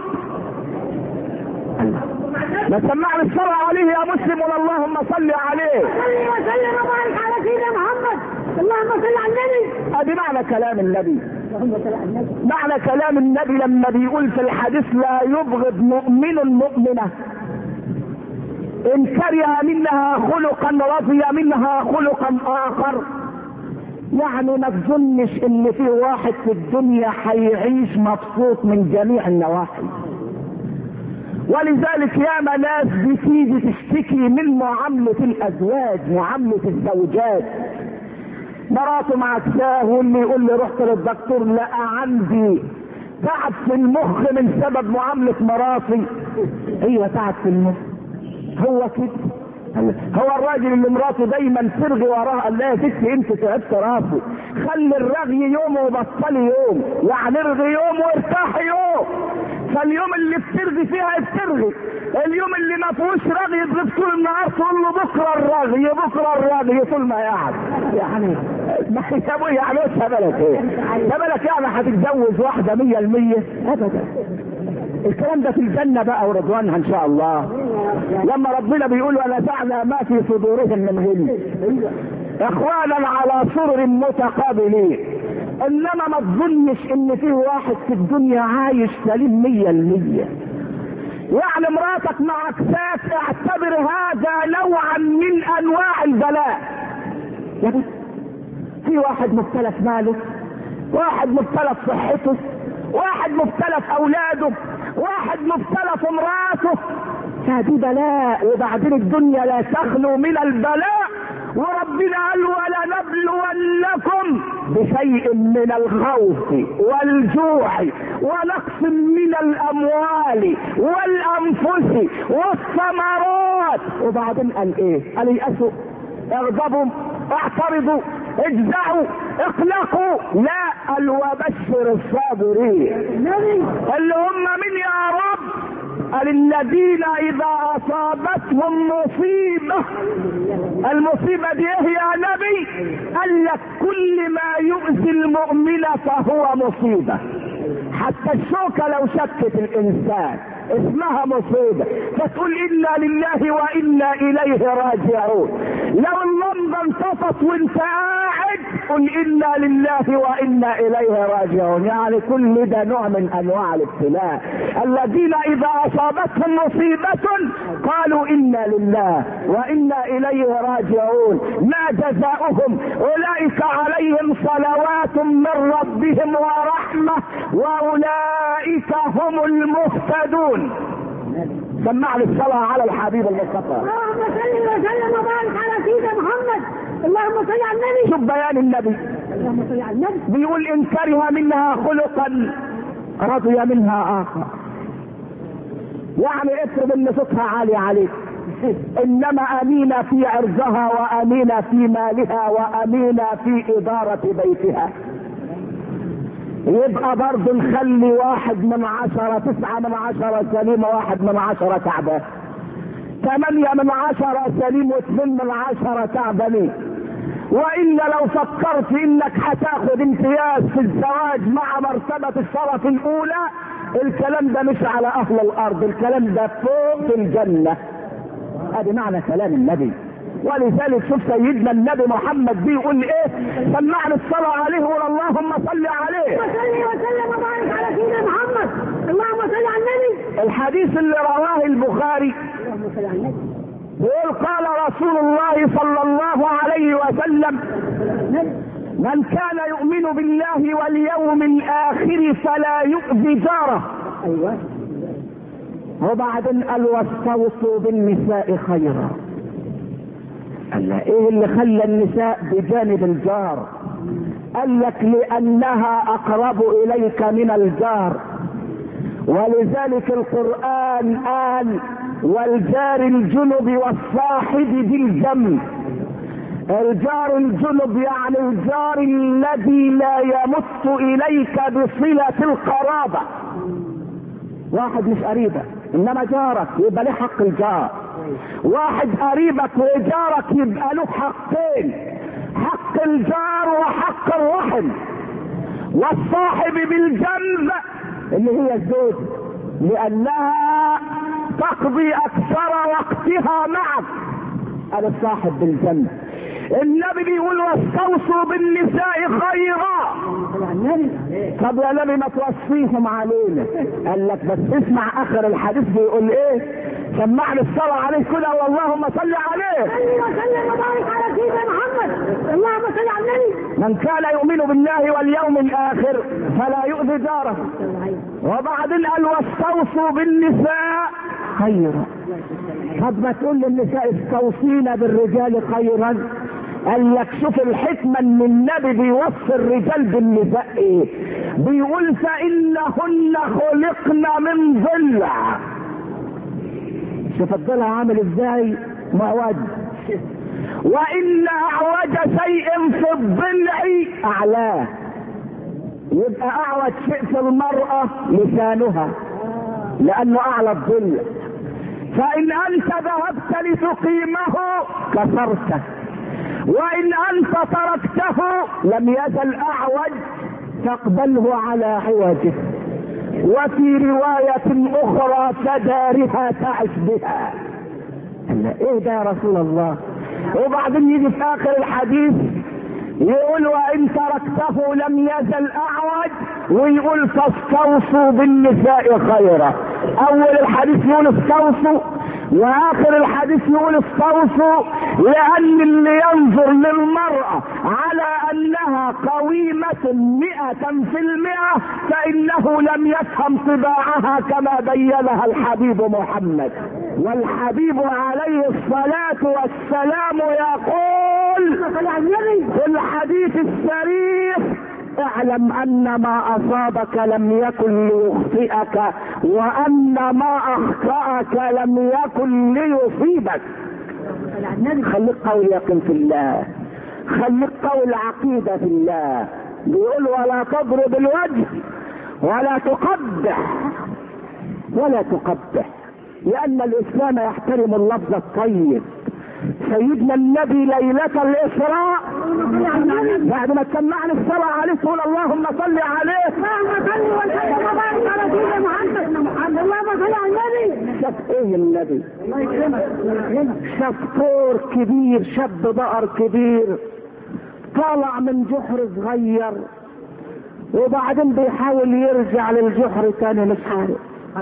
ما سمعنا الصلاة عليه يا مسلم اللهم صل عليه صلي وسلم وبارك على سيدنا محمد اللهم صل على النبي ادي معنى كلام النبي اللهم صل على النبي معنى كلام النبي لما بيقول في الحديث لا يبغض مؤمن مؤمنة إن كره منها خلقا رضي منها خلقا آخر يعني ما تظنش إن في واحد في الدنيا هيعيش مبسوط من جميع النواحي ولذلك ياما ناس بتيجي تشتكي من معاملة الأزواج معاملة الزوجات مراته معكساه واللي يقول لي رحت للدكتور لقى عندي تعب في المخ من سبب معاملة مراتي ايوه تعب في المخ هو كده هو الراجل اللي مراته دايما ترغي وراه قال لها يا ستي انت تعبت راسه خلي الرغي يوم وبطلي يوم يعني ارغي يوم وارتاحي يوم فاليوم اللي بترغي فيها بترغي اليوم اللي ما فيهوش رغي يضرب طول النهار تقول له بكره الرغي بكره الرغي طول ما يقعد يعني ما يا ابويا يعني ايش بالك ايه؟ ده بالك يعني هتتجوز واحده 100% ابدا الكلام ده في الجنة بقى ورضوانها ان شاء الله لما ربنا بيقول ونزعنا ما في صدورهم من غل اخوانا على سرر متقابلين انما ما تظنش ان في واحد في الدنيا عايش سليم مية المية يعني مراتك معك ساس اعتبر هذا نوعا من انواع البلاء يا بس في واحد مبتلى في ماله واحد مبتلى في صحته واحد مبتلى في اولاده واحد مبتلى في مراته فدي بلاء وبعدين الدنيا لا تخلو من البلاء وربنا قال ولنبلونكم بشيء من الخوف والجوع ونقص من الاموال والانفس والثمرات وبعدين قال ايه؟ قال يأسوا اغضبوا اعترضوا اجزعوا اقلقوا لا قال وبشر الصابرين اللي هم من يا رب قال الذين اذا اصابتهم مصيبة المصيبة دي ايه يا نبي قال لك كل ما يؤذي المؤمن فهو مصيبة حتى الشوكة لو شكت الانسان اسمها مصيبة فتقول انا لله وانا اليه راجعون لو اللمبة انطفت وانت قاعد قل انا لله وانا اليه راجعون يعني كل ده نوع من انواع الابتلاء الذين اذا اصابتهم مصيبة قالوا انا لله وانا اليه راجعون ما جزاؤهم اولئك عليهم صلوات من ربهم ورحمة واولئك هم المهتدون سمع لي الصلاة على الحبيب المصطفى اللهم صل وسلم وبارك على سيدنا محمد اللهم صل على النبي شوف بيان النبي اللهم صل على النبي بيقول ان كره منها خلقا رضي منها اخر يعني افرض ان صوتها عالي عليك انما امينه في عرضها وامينه في مالها وامينه في اداره بيتها يبقى برضه نخلي واحد من عشرة تسعة من عشرة سليمة واحد من عشرة تعبان ثمانية من عشرة سليم واثنين من عشرة تعبانين وإلا لو فكرت إنك هتاخد امتياز في الزواج مع مرتبة الشرف الأولى الكلام ده مش على أهل الأرض الكلام ده فوق في الجنة ادي معنى كلام النبي ولذلك شوف سيدنا النبي محمد بيقول ايه سمعنا الصلاة عليه وقول اللهم صل عليه وصلي وسلم وبارك على سيدنا محمد اللهم صل على النبي الحديث اللي رواه البخاري اللهم صل على النبي يقول قال رسول الله صلى الله عليه وسلم من كان يؤمن بالله واليوم الاخر فلا يؤذي جاره ايوه وبعدين قال واستوصوا بالنساء خيرا قال له ايه اللي خلى النساء بجانب الجار قال لك لانها اقرب اليك من الجار ولذلك القران قال والجار الجنب والصاحب بالجنب الجار الجنب يعني الجار الذي لا يمت اليك بصله القرابه واحد مش قريبك انما جارك يبقى له حق الجار واحد قريبك وجارك يبقى له حقين حق الجار وحق الرحم والصاحب بالجنب اللي هي الزوج لانها تقضي اكثر وقتها معك انا الصاحب بالجنب النبي بيقول واستوصوا بالنساء خيرا طب يا نبي ما توصيهم علينا قال لك بس اسمع اخر الحديث بيقول ايه سمعني الصلاة عليه كده واللهم صل عليه صلي وسلم وبارك على سيدنا محمد اللهم صل على النبي من كان يؤمن بالله واليوم الاخر فلا يؤذي جاره وبعدين قال واستوصوا بالنساء خيرا طب ما تقول للنساء استوصينا بالرجال خيرا قال لك شوف الحكمة ان النبي بيوصي الرجال بالنساء ايه بيقول فانهن خلقن من ضلع شوف الضلع عامل ازاي مواد وان اعوج شيء في الضلع اعلاه يبقى اعوج شيء في المرأة لسانها لانه اعلى الضلع فان انت ذهبت لتقيمه كسرته وان انت تركته لم يزل اعوج تقبله على عوجه وفي رواية أخرى فدارها تعش بها قال إيه ده يا رسول الله وبعدين يجي في آخر الحديث يقول وإن تركته لم يزل أعوج ويقول فاستوصوا بالنساء خيرا أول الحديث يقول استوصوا واخر الحديث يقول استوصوا لان اللي ينظر للمرأة على انها قويمة مئة في المئة فانه لم يفهم طباعها كما بينها الحبيب محمد والحبيب عليه الصلاة والسلام يقول صل على النبي في الحديث الشريف اعلم ان ما اصابك لم يكن ليخطئك وان ما اخطاك لم يكن ليصيبك صل على النبي خليك قوي يقين في الله خليك قوي العقيدة في الله بيقول ولا تضرب الوجه ولا تقبح ولا تقبح لأن الإسلام يحترم اللفظ الطيب سيدنا النبي ليلة الإسراء صل على النبي بعد ما تسمعني الصلاة عليه تقول اللهم صل عليه اللهم صل وسلم وبارك على سيدنا محمد اللهم صل على النبي شاف ايه النبي الله يكرمك الله يكرمك شاف طور كبير شاب بقر كبير طالع من جحر صغير وبعدين بيحاول يرجع للجحر تاني مش عارف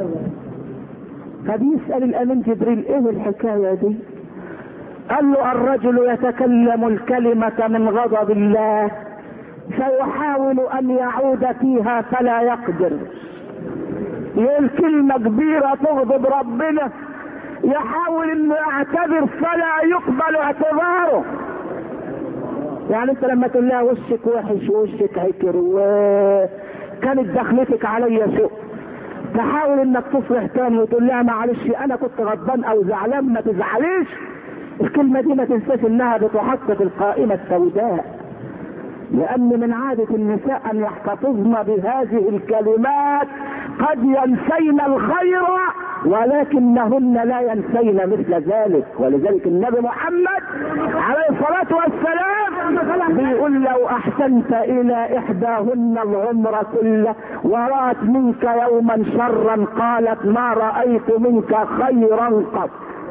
فبيسأل الأمين جبريل ايه الحكاية دي قال له الرجل يتكلم الكلمة من غضب الله فيحاول أن يعود فيها فلا يقدر يقول كلمة كبيرة تغضب ربنا يحاول انه يعتذر فلا يقبل اعتذاره يعني انت لما تقول لها وشك وحش ووشك هيكر وكانت دخلتك عليا سوء تحاول انك تصلح تاني وتقول لها معلش انا كنت غضبان او زعلان ما تزعليش الكلمة دي ما تنساش انها بتحقق القائمة السوداء لان من عادة النساء ان يحتفظن بهذه الكلمات قد ينسين الخير ولكنهن لا ينسين مثل ذلك ولذلك النبي محمد عليه الصلاة والسلام بيقول لو احسنت الى احداهن العمر كله ورأت منك يوما شرا قالت ما رأيت منك خيرا قط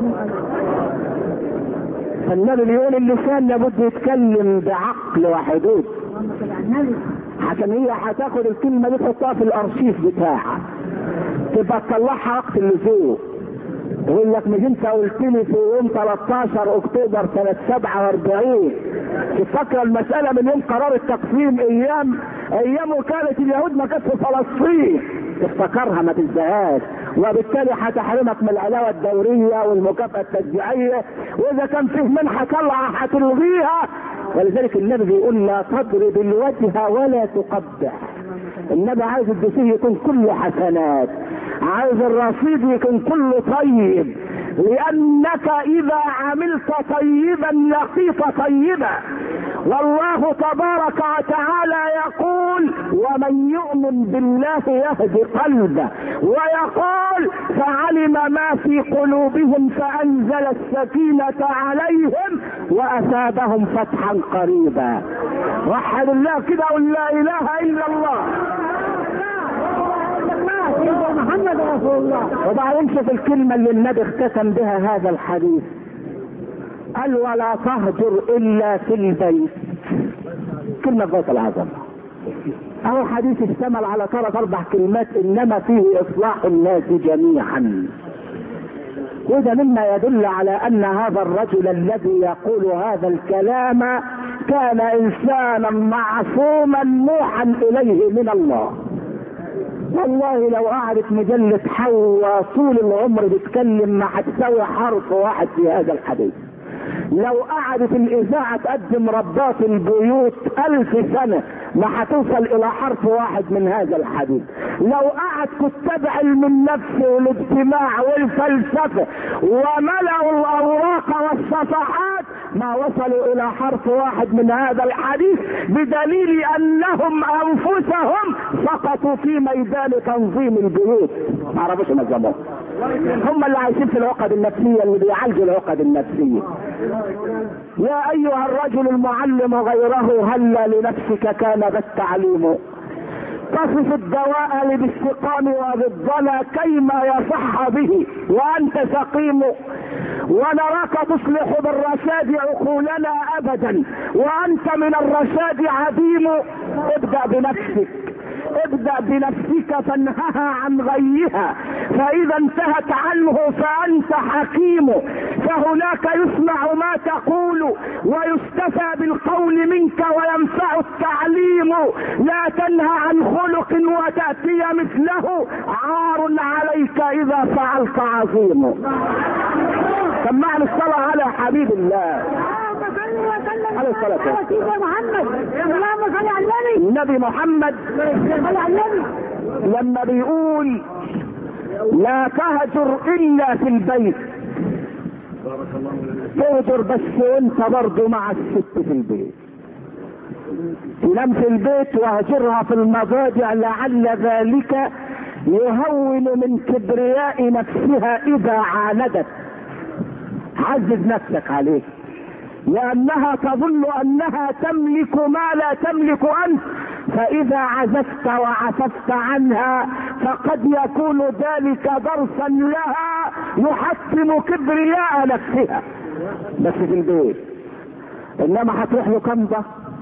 فالنبي بيقول اللسان لابد يتكلم بعقل وحدود اللهم صل على النبي عشان هي هتاخد الكلمه دي تحطها في الارشيف بتاعها تبقى تطلعها وقت اللزوم يقول لك مش انت قلت لي في يوم 13 اكتوبر سنه 47 تفكر المساله من يوم قرار التقسيم ايام ايام وكاله اليهود ما كانت في فلسطين افتكرها ما تنساهاش وبالتالي هتحرمك من العلاوه الدوريه والمكافاه التشجيعيه واذا كان فيه منحه طلعه هتلغيها ولذلك النبي بيقول لا تضرب الوجه ولا تقبح النبي عايز الدسيه يكون كله حسنات عايز الرصيد يكون كله طيب لانك اذا عملت طيبا لقيت طيبا والله تبارك وتعالى يقول ومن يؤمن بالله يهدي قلبه ويقول فعلم ما في قلوبهم فانزل السكينه عليهم واثابهم فتحا قريبا وحد الله كده قل لا اله الا الله سيدنا محمد رسول الله وبعدين شوف الكلمة اللي النبي اختتم بها هذا الحديث قال ولا تهجر إلا في البيت كلمة غوث العظمة أهو حديث اشتمل على ثلاث أربع كلمات إنما فيه إصلاح الناس جميعا وده مما يدل على أن هذا الرجل الذي يقول هذا الكلام كان إنسانا معصوما موحى إليه من الله والله لو قعدت مجلة حواء طول العمر بتتكلم ما هتساوي حرف واحد في هذا الحديث لو قعدت الإذاعة تقدم ربات البيوت ألف سنة ما هتوصل إلى حرف واحد من هذا الحديث لو قعد كتاب علم النفس والاجتماع والفلسفة وملأوا الأوراق والصفحات ما وصلوا إلى حرف واحد من هذا الحديث بدليل أنهم أنفسهم سقطوا في ميدان تنظيم البيوت ما عرفوش ينظموها هم اللي عايشين في العقد النفسية اللي بيعالجوا العقد النفسية يا أيها الرجل المعلم غيره هلا لنفسك كان ذا التعليم تصف الدواء بالاستقام وبالضنا كيما يصح به وأنت سقيم ونراك تصلح بالرشاد عقولنا أبدا وأنت من الرشاد عديم ابدأ بنفسك ابدأ بنفسك فانهها عن غيها فإذا انتهت عنه فأنت حكيم فهناك يسمع ما تقول ويستفى بالقول منك وينفع التعليم لا تنهى عن خلق وتأتي مثله عار عليك إذا فعلت عظيم سمعنا الصلاة على حبيب الله اللهم صل وسلم عليه الصلاة والسلام. على سيدنا محمد اللهم صل على النبي النبي محمد صل على النبي لما بيقول لا تهجر الا في البيت تهجر بس وانت برضه مع الست في البيت تنام في البيت واهجرها في المضاجع لعل ذلك يهون من كبرياء نفسها اذا عاندت عزز نفسك عليه لانها تظن انها تملك ما لا تملك انت فاذا عزفت وعففت عنها فقد يكون ذلك درسا لها يحطم كبرياء نفسها بس في البيت انما هتروح له كنضه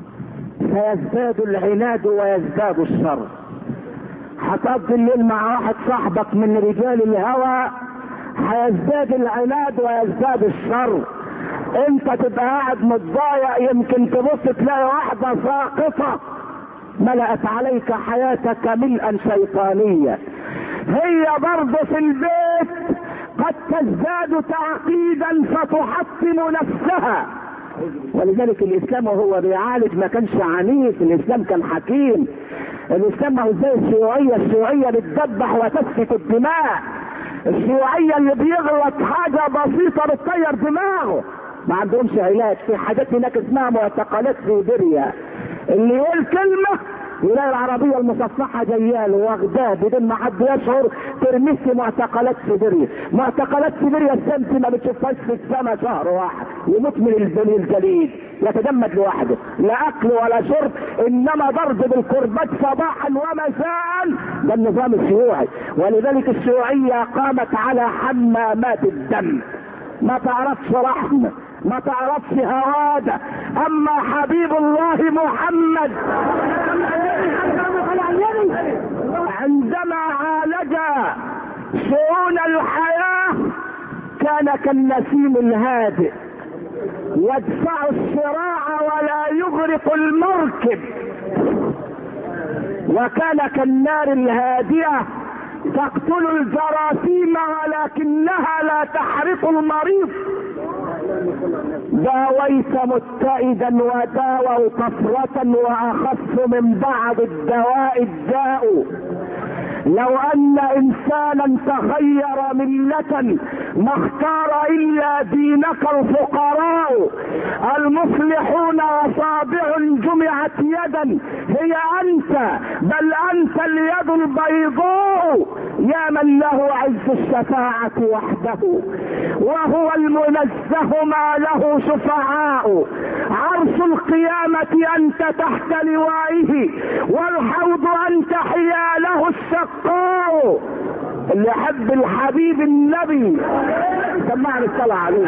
فيزداد العناد ويزداد الشر هتقضي الليل مع واحد صاحبك من رجال الهوى هيزداد العناد ويزداد الشر انت تبقى قاعد متضايق يمكن تبص تلاقي واحده ساقطه ملأت عليك حياتك ملءا شيطانيا هي برضه في البيت قد تزداد تعقيدا فتحطم نفسها ولذلك الاسلام وهو بيعالج ما كانش عنيف الاسلام كان حكيم الاسلام ما هو زي الشيوعيه الشيوعيه بتذبح وتسفك الدماء الشيوعيه اللي بيغلط حاجه بسيطه بتطير دماغه ما عندهمش علاج في حاجات هناك اسمها معتقلات سيبيريا اللي يقول كلمه يلاقي العربية المصفحة جياله واخداه بدون ما حد يشعر ترميه في معتقلات سيبيريا، معتقلات سيبيريا الشمس ما بتشوفهاش في السماء شهر واحد، يموت من الجليل الجليد، يتجمد لوحده، لا أكل ولا شرب، إنما ضرب بالكربات صباحا ومساء، ده النظام الشيوعي، ولذلك الشيوعية قامت على حمامات الدم. ما تعرفش رحمة ما تعرفش هوادة اما حبيب الله محمد اللهم صل على النبي عندما عالج شؤون الحياة كان كالنسيم الهادئ يدفع الصراع ولا يغرق المركب وكان كالنار الهادئة تقتل الجراثيم ولكنها لا تحرق المريض داويت متئدا وداووا طفرة واخف من بعض الدواء الداء لو ان انسانا تغير ملة ما اختار الا دينك الفقراء المصلحون اصابع جمعت يدا هي انت بل انت اليد البيضاء يا من له عز الشفاعة وحده وهو المنزه ما له شفعاء عرش القيامة انت تحت لوائه والحوض انت حياله الشقاء اللي يحب الحبيب النبي سمعني الصلاة عليه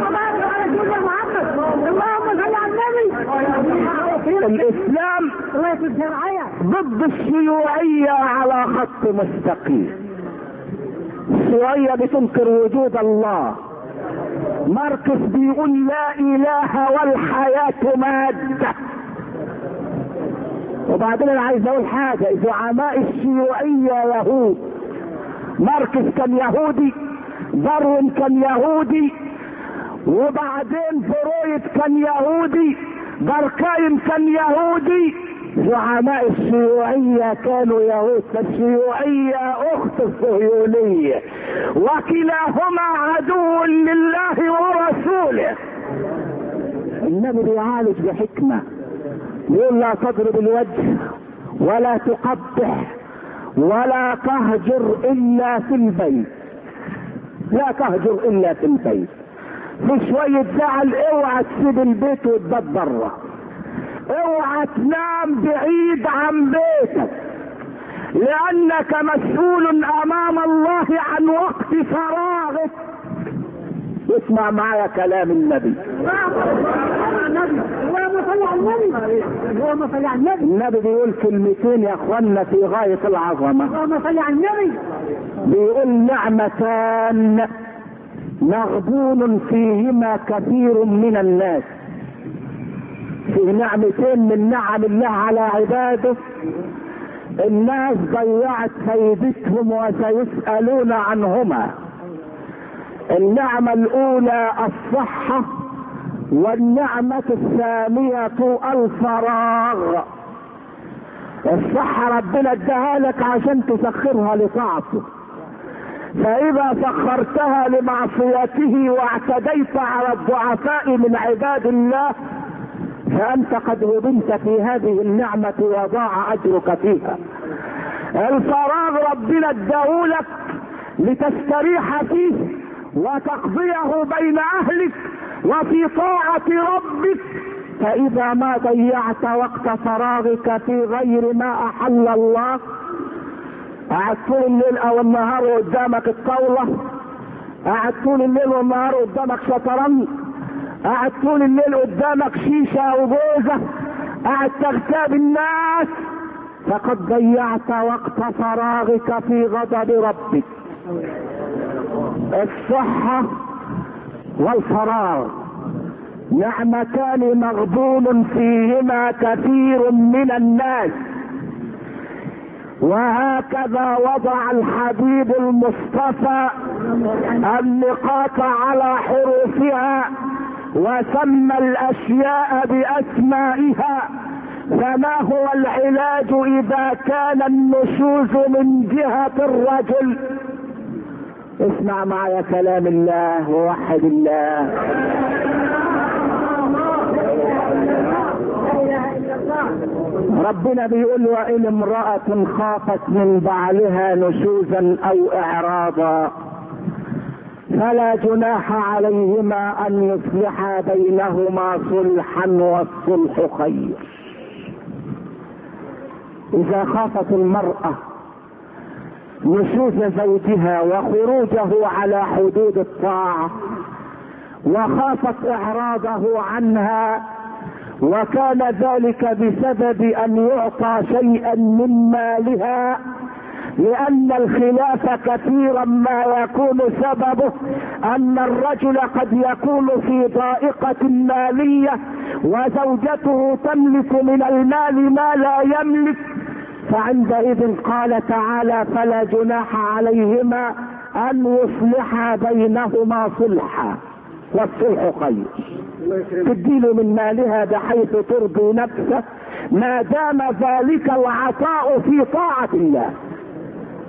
الاسلام ضد الشيوعية على خط مستقيم الشيوعية بتنكر وجود الله ماركس بيقول لا اله والحياة مادة وبعدين انا عايز اقول حاجة زعماء الشيوعية يهود ماركس كان يهودي داروين كان يهودي وبعدين فرويد كان يهودي بركايم كان يهودي زعماء الشيوعية كانوا يهود الشيوعية اخت الصهيونية وكلاهما عدو لله ورسوله النبي بيعالج بحكمة يقول لا تضرب الوجه ولا تقبح ولا تهجر الا في البيت لا تهجر الا في البيت في شوية زعل اوعى تسيب البيت وتبات بره اوعى تنام بعيد عن بيتك لانك مسؤول امام الله عن وقت فراغك اسمع معايا كلام النبي اللهم صل على النبي اللهم صل على النبي النبي بيقول كلمتين يا اخوانا في غاية العظمة اللهم صل على النبي بيقول نعمتان مغبون فيهما كثير من الناس في نعمتين من نعم الله على عباده الناس ضيعت فايدتهم وسيسألون عنهما النعمة الأولى الصحة والنعمة الثانية الفراغ الصحة ربنا اداها لك عشان تسخرها لطاعته فإذا سخرتها لمعصيته واعتديت على الضعفاء من عباد الله فأنت قد هدمت في هذه النعمة وضاع أجرك فيها الفراغ ربنا اداهولك لتستريح فيه وتقضيه بين أهلك وفي طاعة ربك فإذا ما ضيعت وقت فراغك في غير ما أحل الله قاعد طول الليل او النهار قدامك الطاولة قاعد طول الليل والنهار قدامك شطرنج قاعد طول الليل قدامك شيشة وجوزة قاعد تغتاب الناس فقد ضيعت وقت فراغك في غضب ربك الصحة والفراغ نعمتان مغبون فيهما كثير من الناس وهكذا وضع الحبيب المصطفى النقاط على حروفها وسمى الاشياء باسمائها فما هو العلاج اذا كان النشوز من جهة الرجل اسمع معي كلام الله ووحد الله ربنا بيقول وان امرأة خافت من بعلها نشوزا او اعراضا فلا جناح عليهما ان يصلحا بينهما صلحا والصلح خير اذا خافت المرأة نشوز زوجها وخروجه على حدود الطاعة وخافت اعراضه عنها وكان ذلك بسبب ان يعطى شيئا من مالها لان الخلاف كثيرا ما يكون سببه ان الرجل قد يكون في ضائقة مالية وزوجته تملك من المال ما لا يملك فعندئذ قال تعالى فلا جناح عليهما ان يصلحا بينهما صلحا والصلح خير تديله من مالها بحيث ترضي نفسه ما دام ذلك العطاء في طاعة الله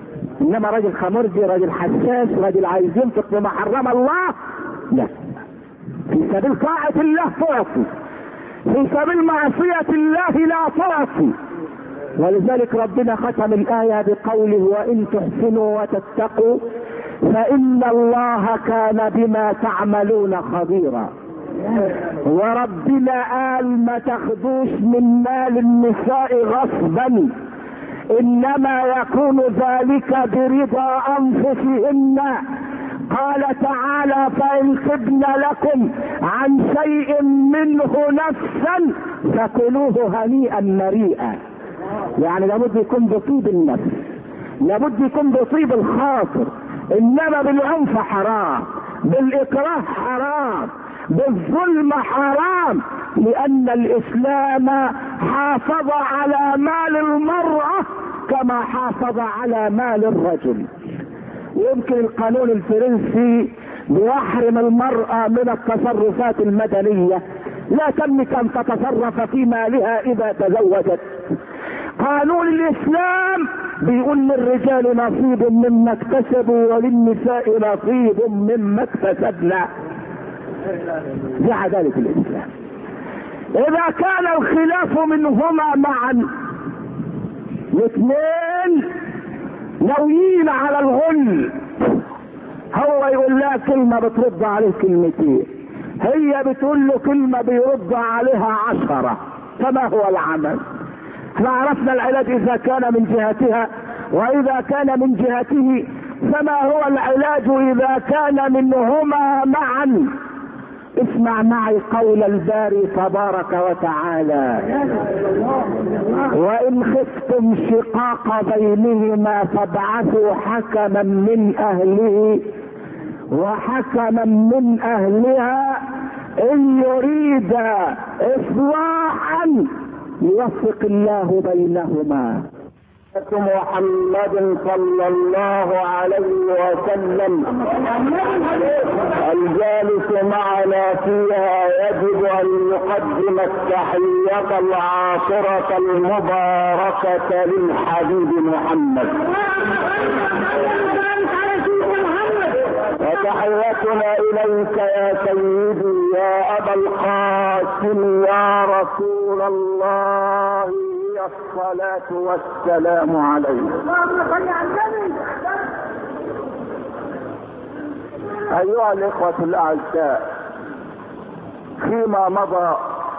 انما راجل خمرجي راجل حساس راجل عايز ينفق بما حرم الله لا في سبيل طاعة الله تعطي في سبيل معصية الله لا تعصي ولذلك ربنا ختم الآية بقوله وإن تحسنوا وتتقوا فإن الله كان بما تعملون خبيرا وربنا قال ما تاخدوش من مال النساء غصبا انما يكون ذلك برضا انفسهن قال تعالى فان خبن لكم عن شيء منه نفسا فكلوه هنيئا مريئا يعني لابد يكون بطيب النفس لابد يكون بطيب الخاطر انما بالعنف حرام بالاكراه حرام بالظلم حرام لان الاسلام حافظ على مال المرأة كما حافظ على مال الرجل يمكن القانون الفرنسي بيحرم المرأة من التصرفات المدنية لا تملك ان تتصرف في مالها اذا تزوجت قانون الاسلام بيقول للرجال نصيب مما اكتسبوا وللنساء نصيب مما اكتسبنا دي عدالة الاسلام اذا كان الخلاف منهما معا الاثنين ناويين على الغل هو يقول لها كلمة بترد عليه كلمتين هي بتقول له كلمة بيرد عليها عشرة فما هو العمل احنا عرفنا العلاج اذا كان من جهتها واذا كان من جهته فما هو العلاج اذا كان منهما معا اسمع معي قول الباري تبارك وتعالى وان خفتم شقاق بينهما فابعثوا حكما من اهله وحكما من اهلها ان يريد اصلاحا يوفق الله بينهما محمد صلى الله عليه وسلم الجالس معنا فيها يجب ان يقدم التحية العاصرة المباركة للحبيب محمد وتحيتنا اليك يا سيدي يا ابا القاسم يا رسول الله الصلاة والسلام عليك اللهم صل على النبي أيها الإخوة الأعزاء فيما مضى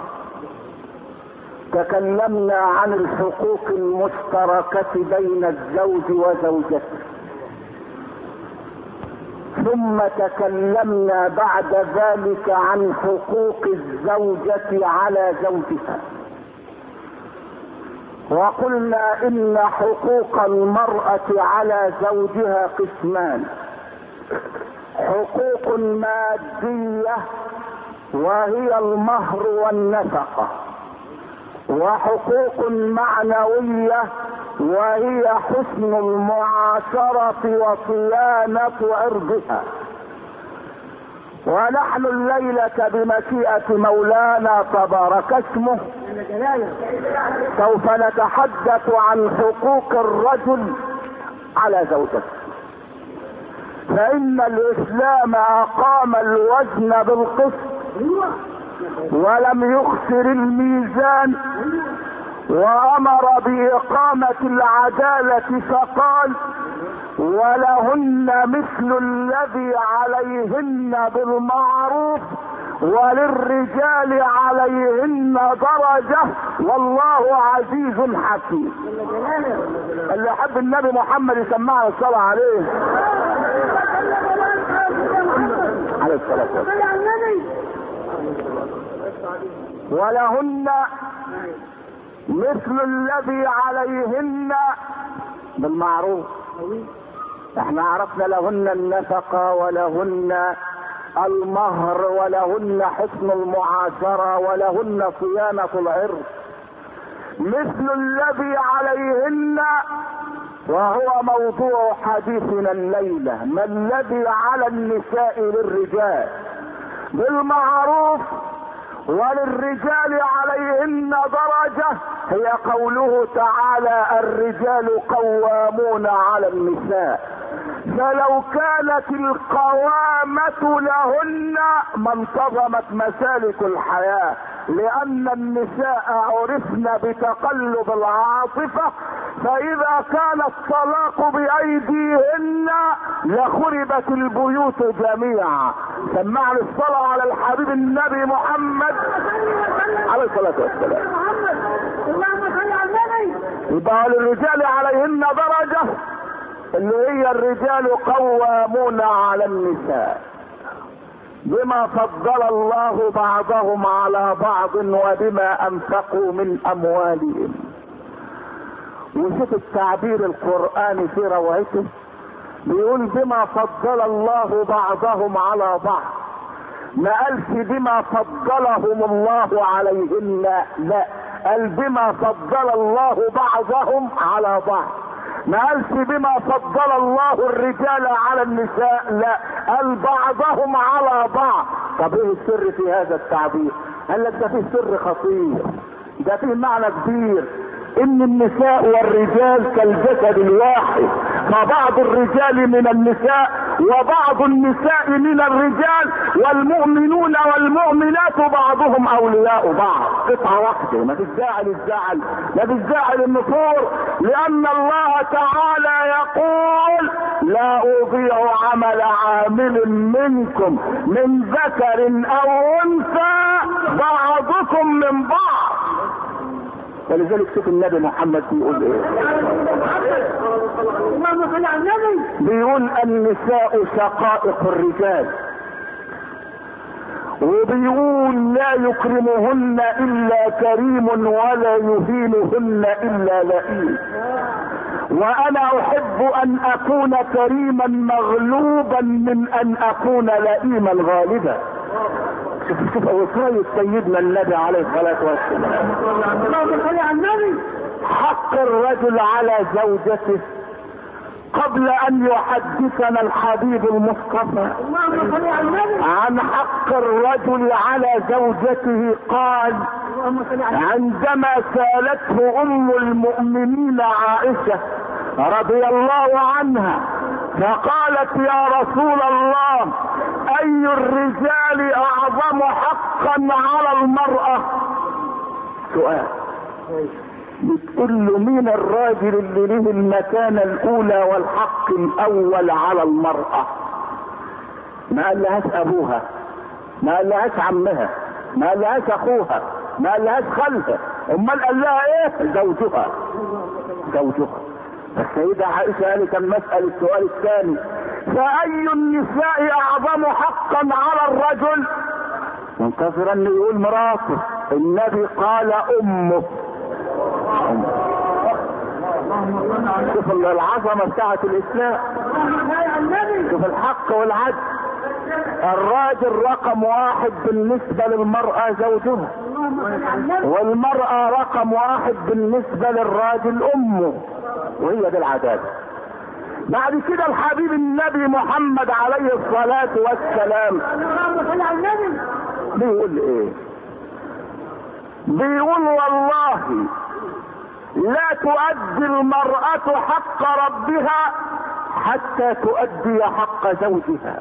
تكلمنا عن الحقوق المشتركة بين الزوج وزوجته ثم تكلمنا بعد ذلك عن حقوق الزوجة على زوجها وقلنا ان حقوق المرأة على زوجها قسمان حقوق مادية وهي المهر والنفقة وحقوق معنوية وهي حسن المعاشرة وصيانة عرضها ونحن الليلة بمشيئة مولانا تبارك اسمه سوف نتحدث عن حقوق الرجل على زوجته فإن الإسلام أقام الوزن بالقسط ولم يخسر الميزان وأمر بإقامة العدالة فقال ولهن مثل الذي عليهن بالمعروف وللرجال عليهن درجة والله عزيز حكيم اللي يحب النبي محمد يسمعنا الصلاة عليه عليه الصلاة والسلام صل على النبي ولهن مثل الذي عليهن بالمعروف احنا عرفنا لهن النفقة ولهن المهر ولهن حسن المعاشرة ولهن صيانة العرض مثل الذي عليهن وهو موضوع حديثنا الليلة ما الذي على النساء للرجال بالمعروف وللرجال عليهن درجة هي قوله تعالى الرجال قوامون على النساء فلو كانت القوامة لهن ما انتظمت مسالك الحياة لأن النساء عرفن بتقلب العاطفة فإذا كان الطلاق بأيديهن لخربت البيوت جميعا سمعنا الصلاة على الحبيب النبي محمد عليه الصلاة والسلام محمد اللهم صل على النبي يبقى للرجال عليهن درجة اللي هي الرجال قوامون على النساء بما فضل الله بعضهم على بعض وبما انفقوا من اموالهم وشوف التعبير القراني في روعته بيقول بما فضل الله بعضهم على بعض ما قالش بما فضلهم الله عليهن لا قال بما فضل الله بعضهم على بعض ما قالش بما فضل الله الرجال على النساء لا قال بعضهم على بعض طب ايه السر في هذا التعبير قال لك ده فيه سر خطير ده فيه معنى كبير ان النساء والرجال كالجسد الواحد فبعض الرجال من النساء وبعض النساء من الرجال والمؤمنون والمؤمنات بعضهم اولياء بعض قطعه واحده ما فيش داعي للزعل ما فيش داعي للنفور لان الله تعالى يقول لا اضيع عمل عامل منكم من ذكر او انثى بعضكم من بعض ولذلك شوف النبي محمد بيقول ايه اللهم صل على النبي بيقول النساء شقائق الرجال وبيقول لا يكرمهن الا كريم ولا يهينهن الا لئيم وانا احب ان اكون كريما مغلوبا من ان اكون لئيما غالبا شوف شوف وصاية سيدنا النبي عليه الصلاة والسلام اللهم صل على النبي حق الرجل على زوجته قبل ان يحدثنا الحبيب المصطفى اللهم صل على النبي عن حق الرجل على زوجته قال اللهم صل على النبي عندما سالته ام المؤمنين عائشه رضي الله عنها فقالت يا رسول الله اي الرجال اعظم حقا على المراه سؤال بتقول له مين الراجل اللي له المكانه الاولى والحق الاول على المراه ما قال لهاش ابوها ما قال لهاش عمها ما قال لهاش اخوها ما قال لهاش خالها امال قال لها ايه زوجها زوجها السيدة عائشة قالت المسألة السؤال الثاني فأي النساء أعظم حقا على الرجل منتظرا انه يقول مراته النبي قال أمه أمه. شوف العظمة بتاعت الإسلام اللهم صل على النبي شوف الحق والعدل الراجل رقم واحد بالنسبة للمرأة زوجها اللهم صل على النبي والمرأة رقم واحد بالنسبة للراجل أمه وهي دي العدالة بعد كده الحبيب النبي محمد عليه الصلاة والسلام اللهم صل على النبي بيقول ايه بيقول والله لا تؤدي المرأة حق ربها حتى تؤدي حق زوجها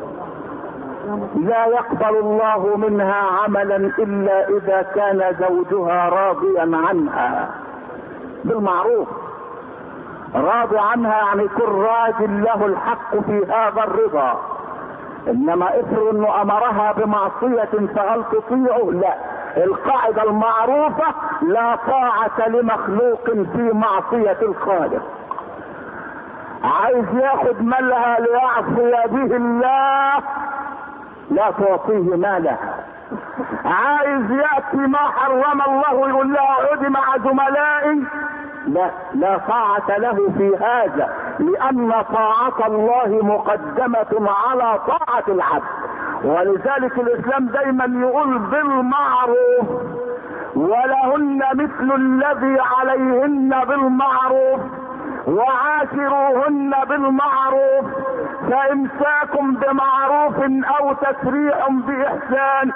لا يقبل الله منها عملا الا اذا كان زوجها راضيا عنها بالمعروف راضي عنها يعني يكون راجل له الحق في هذا الرضا انما افرض انه امرها بمعصية فهل تطيعه لا القاعدة المعروفة لا طاعة لمخلوق في معصية الخالق عايز ياخد مالها ليعصي به الله لا تعطيه مالها عايز ياتي ما حرم الله ويقول لها اقعدي مع زملائي لا لا طاعة له في هذا لأن طاعة الله مقدمة على طاعة العبد ولذلك الإسلام دايما يقول بالمعروف ولهن مثل الذي عليهن بالمعروف وعاشروهن بالمعروف فامساك بمعروف او تسريح باحسان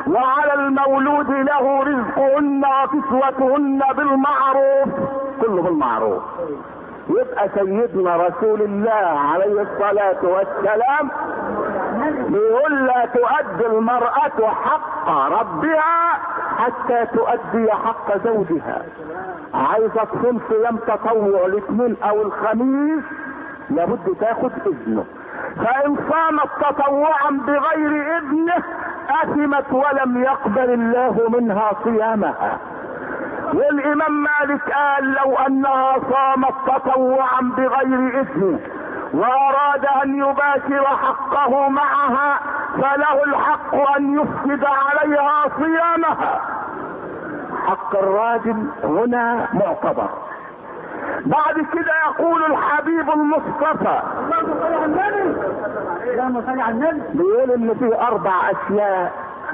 وعلى المولود له رزقهن وكسوتهن بالمعروف كله بالمعروف يبقى سيدنا رسول الله عليه الصلاة والسلام بيقول لا تؤدي المرأة حق ربها حتى تؤدي حق زوجها عايزة تصوم صيام تطوع الاثنين او الخميس لابد تاخد اذنه فان صامت تطوعا بغير اذنه اثمت ولم يقبل الله منها صيامها والامام مالك قال لو انها صامت تطوعا بغير اذنه واراد ان يباشر حقه معها فله الحق ان يفسد عليها صيامها حق الراجل هنا معتبر بعد كده يقول الحبيب المصطفى اللهم صل على النبي اللهم صل على النبي بيقول ان في اربع اشياء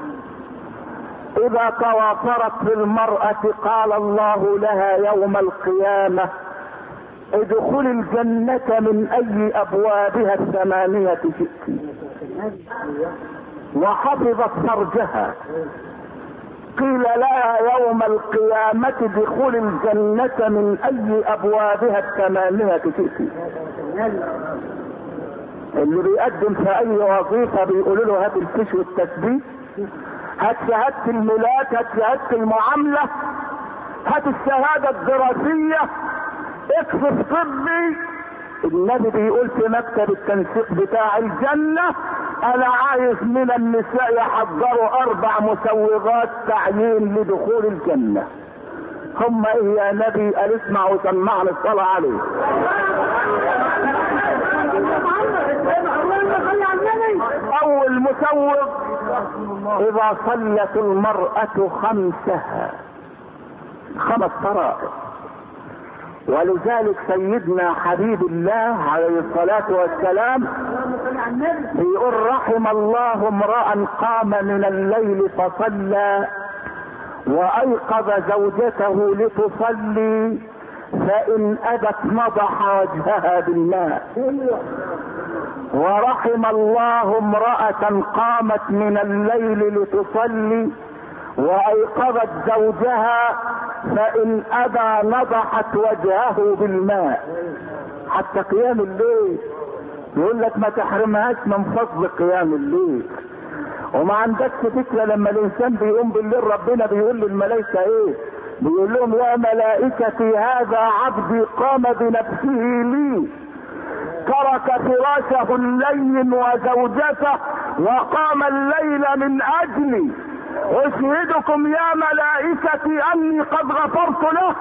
اذا توافرت في المرأة قال الله لها يوم القيامة ادخل الجنة من اي ابوابها الثمانية شئت وحفظت فرجها قيل لها يوم القيامة دخول الجنة من اي ابوابها الثمانية شئت اللي بيقدم في اي وظيفة بيقولوا له هات الفيش والتثبيت هات شهادة الميلاد هات شهادة المعاملة هات الشهادة الدراسية اكفف طبي النبي بيقول في مكتب التنسيق بتاع الجنة انا عايز من النساء يحضروا اربع مسوغات تعيين لدخول الجنة هم ايه يا نبي قال اسمع وسمعنا الصلاة عليه اللهم صل على النبي اول مسوغ اذا صلت المرأة خمسها خمس فرائض ولذلك سيدنا حبيب الله عليه الصلاة والسلام اللهم صل على النبي بيقول رحم الله امرأ قام من الليل فصلى وايقظ زوجته لتصلي فان ابت نضح وجهها بالماء ورحم الله امرأة قامت من الليل لتصلي وايقظت زوجها فان ابى نضحت وجهه بالماء حتى قيام الليل يقول لك ما تحرمهاش من فضل قيام الليل وما عندكش فكره لما الانسان بيقوم بالليل ربنا بيقول للملائكه ايه بيقول لهم يا ملائكتي هذا عبدي قام بنفسه لي ترك فراشه اللين وزوجته وقام الليل من اجلي اشهدكم يا ملائكتي اني قد غفرت له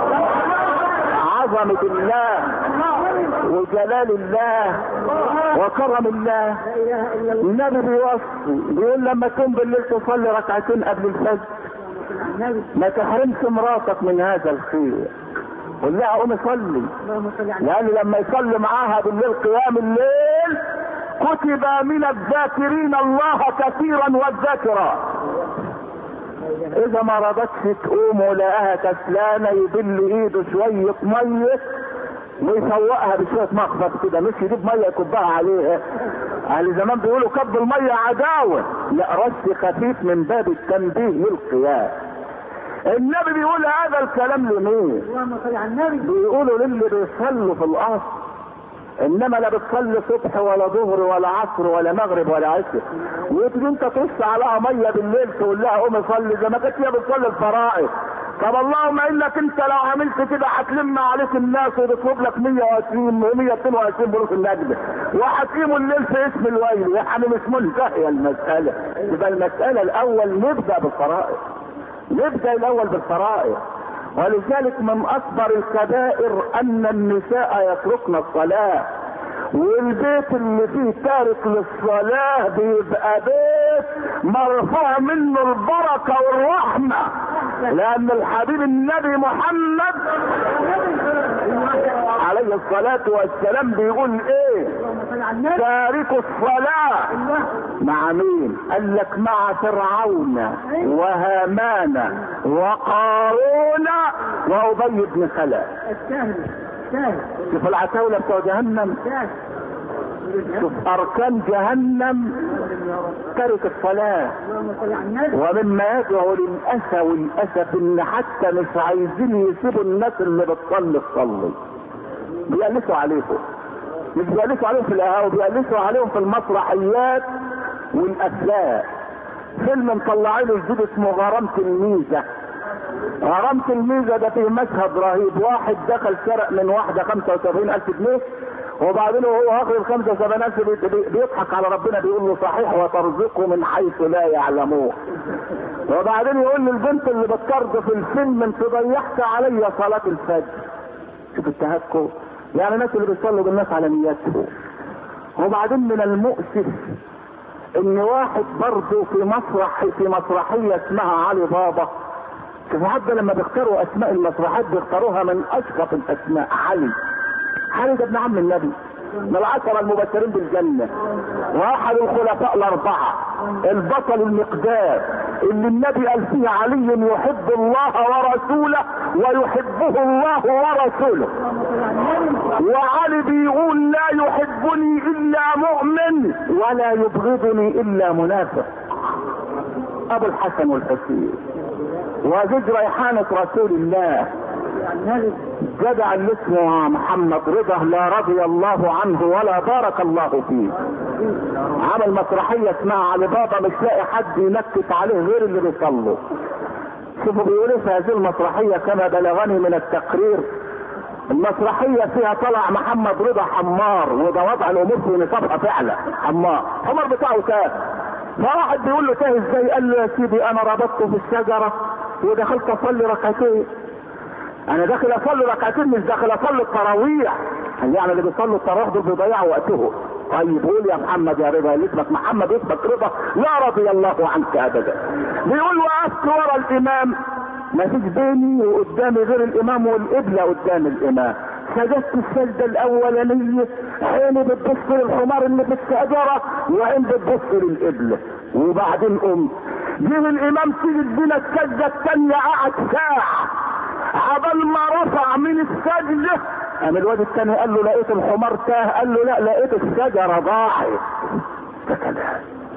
عظمة الله وجلال الله وكرم الله لا اله الا الله النبي بيوصي بيقول لما تقوم بالليل تصلي ركعتين قبل الفجر النبي ما تحرمش مراتك من هذا الخير قول لها قومي صلي اللهم صل على النبي لان لما يصلي معاها بالليل قيام الليل كتب من الذاكرين الله كثيرا والذاكرة اذا ما رضتش تقوم ولقاها كسلانه يبل ايده شويه ميه ويفوقها بشويه مخفض كده مش يجيب ميه يكبها عليها اهل زمان بيقولوا كب الميه عداوه لا رش خفيف من باب التنبيه للقيام النبي بيقول هذا الكلام لمين اللهم صل على النبي بيقولوا للي بيصلوا في الاصل انما لا بتصلي صبح ولا ظهر ولا عصر ولا مغرب ولا عشاء وتجي انت ترش عليها ميه بالليل تقول لها قومي صلي زي ما كانت هي بتصلي الفرائض طب اللهم انك انت لو عملت كده هتلم عليك الناس وتطلب لك 120 122 بروح النجدة وهتقيموا الليل في اسم الويل يعني مش منتهيه المساله يبقى المساله الاول نبدا بالفرائض نبدا الاول بالفرائض ولذلك من اكبر الكبائر ان النساء يتركن الصلاه والبيت اللي فيه تارك للصلاة بيبقى بيت مرفوع منه البركة والرحمة لأن الحبيب النبي محمد عليه الصلاة والسلام بيقول ايه اللهم صل على النبي تارك الصلاة الله مع مين قال لك مع فرعون وهامان وقارون وابي بن خلف السهل السهل شوف العتاولة بتوع جهنم السهل شوف اركان جهنم ترك الصلاه اللهم صل على النبي ومما يدعو للاسى والاسف ان حتى مش عايزين يسيبوا الناس اللي بتصلي تصلي بيقلسوا عليكم مش بيقلسوا عليهم في القهاوي بيقلسوا عليهم في المسرحيات والافلام فيلم مطلعينه جديد اسمه غرامة الميزة غرامة الميزة ده فيه مشهد رهيب واحد دخل سرق من واحدة 75 ألف جنيه وبعدين وهو واخد ال 75 ألف بي- بي- بيضحك على ربنا بيقول له صحيح وترزقه من حيث لا يعلمون وبعدين يقول للبنت اللي بتطرد في الفيلم انت ضيعت علي صلاة الفجر شوف التهكم يعني الناس اللي بيصلوا بالناس على نياتهم وبعدين من المؤسف ان واحد برضه في مسرح في مسرحيه اسمها علي بابا شوفوا حتى لما بيختاروا اسماء المسرحيات بيختاروها من اشرف الاسماء علي علي ده ابن عم النبي من العشرة المبشرين بالجنة واحد الخلفاء الأربعة البطل المقدار اللي النبي قال فيه علي يحب الله ورسوله ويحبه الله ورسوله وعلي بيقول لا يحبني إلا مؤمن ولا يبغضني إلا منافق أبو الحسن والحسين وزوج ريحانة رسول الله جدع اللي اسمه محمد رضا لا رضي الله عنه ولا بارك الله فيه عمل مسرحيه اسمها علي بابا مش لاقي حد ينكت عليه غير اللي بيصلوا شوفوا بيقولوا في هذه المسرحيه كما بلغني من التقرير المسرحية فيها طلع محمد رضا حمار وده وضع الأمور في نصابها فعلا حمار حمار بتاعه تاه فواحد بيقول له تاه ازاي قال له يا سيدي أنا ربطته في الشجرة ودخلت أصلي ركعتين انا داخل اصلي ركعتين مش داخل اصلي التراويح يعني اللي بيصلوا التراويح دول بيضيعوا وقتهم طيب قول يا محمد يا رضا اللي اسمك محمد اسمك رضا لا رضي الله عنك ابدا بيقول وقفت ورا الامام ما فيش بيني وقدامي غير الامام والقبله قدام الامام سجدت السجدة الأولانية عيني بتبص للحمار اللي في الشجرة وعين بتبص للقبلة وبعدين قمت جه الإمام سجد بينا السجدة الثانية قعد ساعة عبال ما رفع من السجدة قام الواد الثاني قال له لقيت الحمار تاه قال له لا لقيت الشجرة ضاعت ده كلام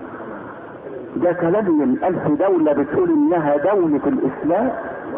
ده كلام من ألف دولة بتقول إنها دولة الإسلام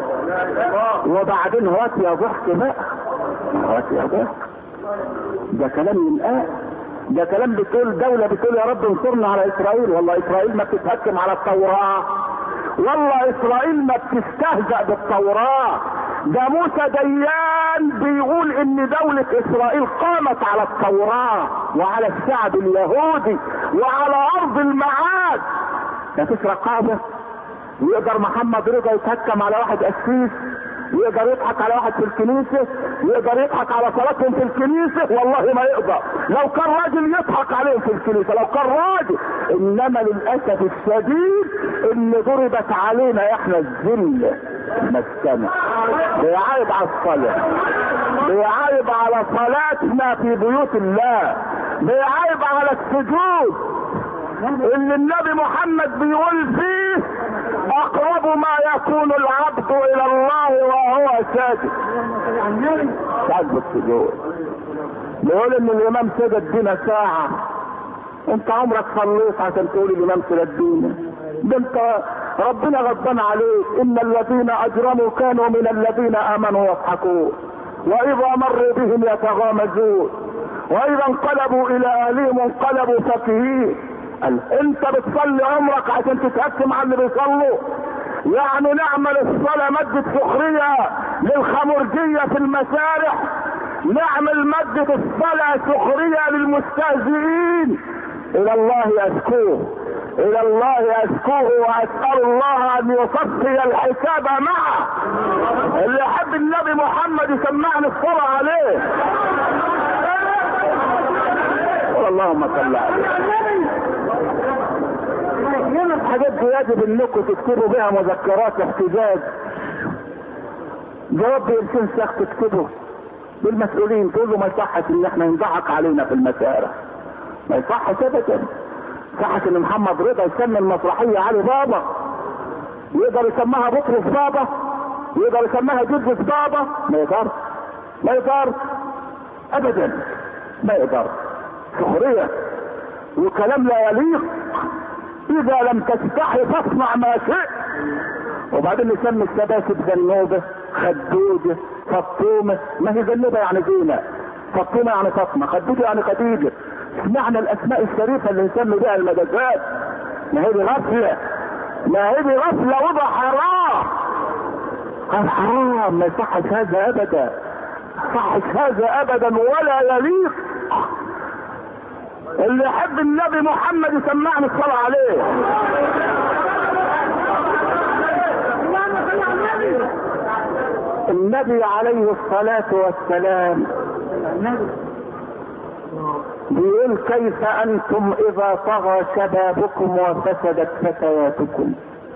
وبعدين هات يا ضحك بقى هات يا ضحك ده كلام من آه ده كلام بتقول دولة بتقول يا رب انصرنا على إسرائيل والله إسرائيل ما بتتهكم على التوراة والله إسرائيل ما بتستهزأ بالتوراة ده موسى ديان بيقول ان دولة اسرائيل قامت على التوراة وعلى الشعب اليهودي وعلى ارض المعاد مفيش رقابة يقدر محمد رضا يتهكم على واحد قسيس يقدر يضحك على واحد في الكنيسة يقدر يضحك على صلاتهم في الكنيسة والله ما يقدر لو كان راجل يضحك عليهم في الكنيسة لو كان راجل انما للأسف الشديد ان ضربت علينا احنا الذلة مسكنة بيعايب على الصلاة بيعايب على صلاتنا في بيوت الله بيعايب على السجود اللي النبي محمد بيقول فيه اقرب ما يكون العبد الى الله وهو ساجد ساجد السجود بيقول ان الامام سجد بينا ساعة انت عمرك صليت عشان تقول الامام سجد بينا ده انت ربنا غضبان عليك ان الذين اجرموا كانوا من الذين امنوا يضحكون واذا مروا بهم يتغامزون واذا انقلبوا الى اهلهم انقلبوا فكهين قال انت بتصلي عمرك عشان تتهكم على اللي بيصلوا يعني نعمل الصلاة مادة سخرية للخمرجية في المسارح نعمل مادة الصلاة سخرية للمستهزئين الى الله اشكوه الى الله اشكوه واسأل الله ان يصفي الحساب معه اللي يحب النبي محمد يسمعني الصلاة عليه اللهم صل عليه الحاجات دي يجب انكم تكتبوا بها مذكرات احتجاج جواب بيرسل شيخ تكتبه للمسؤولين تقول له ما يصحش ان احنا ينضحك علينا في المسارح ما يصحش ابدا صحش ان محمد رضا يسمي المسرحيه علي بابا يقدر يسميها بطرس بابا يقدر يسميها جدس بابا ما يقدر ما يقدر ابدا ما يقدر سخريه وكلام لا يليق اذا لم تستحي فاصنع ما شئت وبعدين نسمي السباسب ذنوبه خدوجه فطومه ما هي ذنوبه يعني زينه فطومه يعني فاطمه خدوجه يعني خديجه سمعنا الاسماء الشريفه اللي نسمي بها المجازات ما هي دي غفله ما هي دي غفله وده حرام قال حرام ما يصحش هذا ابدا صحش هذا ابدا ولا يليق اللي يحب النبي محمد يسمعني الصلاة عليه اللهم صل على النبي النبي عليه الصلاة والسلام بيقول كيف انتم اذا طغى شبابكم وفسدت فتياتكم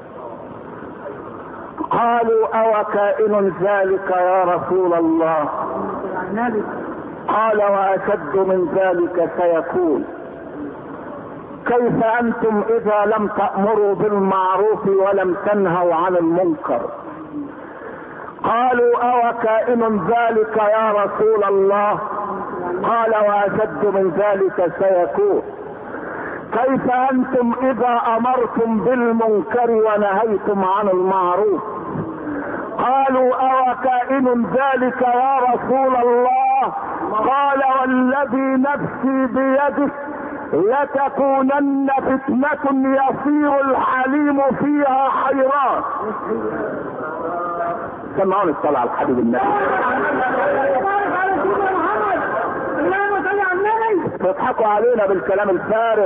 قالوا او كائن ذلك يا رسول الله النبي قال واشد من ذلك سيكون كيف انتم اذا لم تامروا بالمعروف ولم تنهوا عن المنكر قالوا او كائن ذلك يا رسول الله قال واشد من ذلك سيكون كيف انتم اذا امرتم بالمنكر ونهيتم عن المعروف قالوا او كائن ذلك يا رسول الله قال والذي نفسي بيده لتكونن فتنة يصير الحليم فيها حيران سمعوني الصلاة على الحبيب النبي بارك على سيدنا محمد اللهم صل على النبي تضحكوا علينا بالكلام الفارغ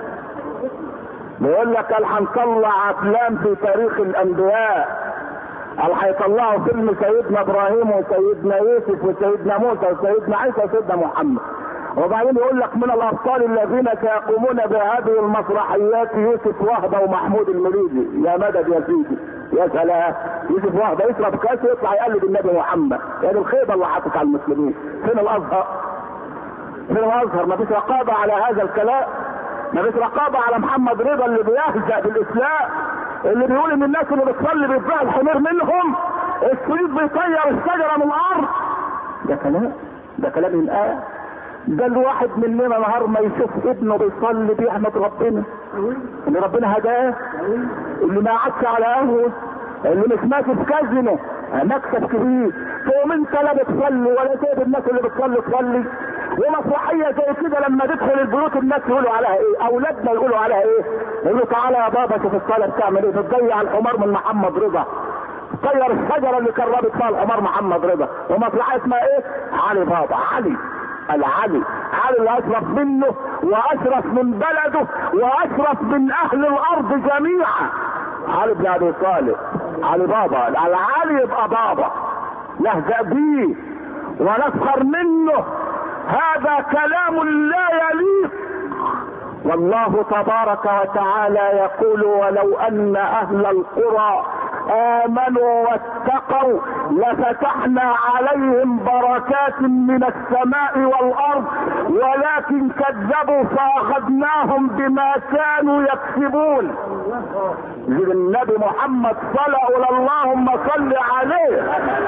بيقول لك قال هنطلع افلام في تاريخ الانبياء قال هيطلعوا فيلم سيدنا ابراهيم وسيدنا يوسف وسيدنا موسى وسيدنا عيسى وسيدنا محمد وبعدين يقول لك من الابطال الذين سيقومون بهذه المسرحيات يوسف وهبه ومحمود المريدي يا مدد يا سيدي يا سلام يوسف وهبه يشرب كاس ويطلع يقلد النبي محمد يعني الخيبه اللي حاطط على المسلمين فين الازهر؟ فين الازهر؟ ما فيش رقابه على هذا الكلام ما فيش رقابه على محمد رضا اللي بيهزأ بالاسلام اللي بيقول ان الناس اللي بتصلي بيطلع الحمير منهم السويد بيطير الشجره من الارض ده كلام ده كلام الآية ده الواحد مننا نهار ما يشوف ابنه بيصلي بيحمد ربنا ان ربنا هداه اللي ما قعدش على قهوه اللي مش ماشي في كازينو مكسب كبير تقوم انت لا بتصلي ولا سايب الناس اللي بتصلي تصلي ومسرحيه زي كده لما تدخل البيوت الناس يقولوا عليها ايه اولادنا يقولوا عليها ايه يقولوا تعالى يا بابا شوف الصلاه بتعمل ايه بتضيع الحمار من محمد رضا طير الشجره اللي كربت فيها الحمار محمد رضا ومسرحيه اسمها ايه علي بابا علي العلي علي اللي اشرف منه واشرف من بلده واشرف من اهل الارض جميعا علي بن ابي طالب علي بابا العلي يبقى بابا نهزأ بيه ونسخر منه هذا كلام لا يليق والله تبارك وتعالى يقول ولو ان اهل القرى امنوا واتقوا لفتحنا عليهم بركات من السماء والارض ولكن كذبوا فاخذناهم بما كانوا يكسبون زي النبي محمد صلى اللهم صل عليه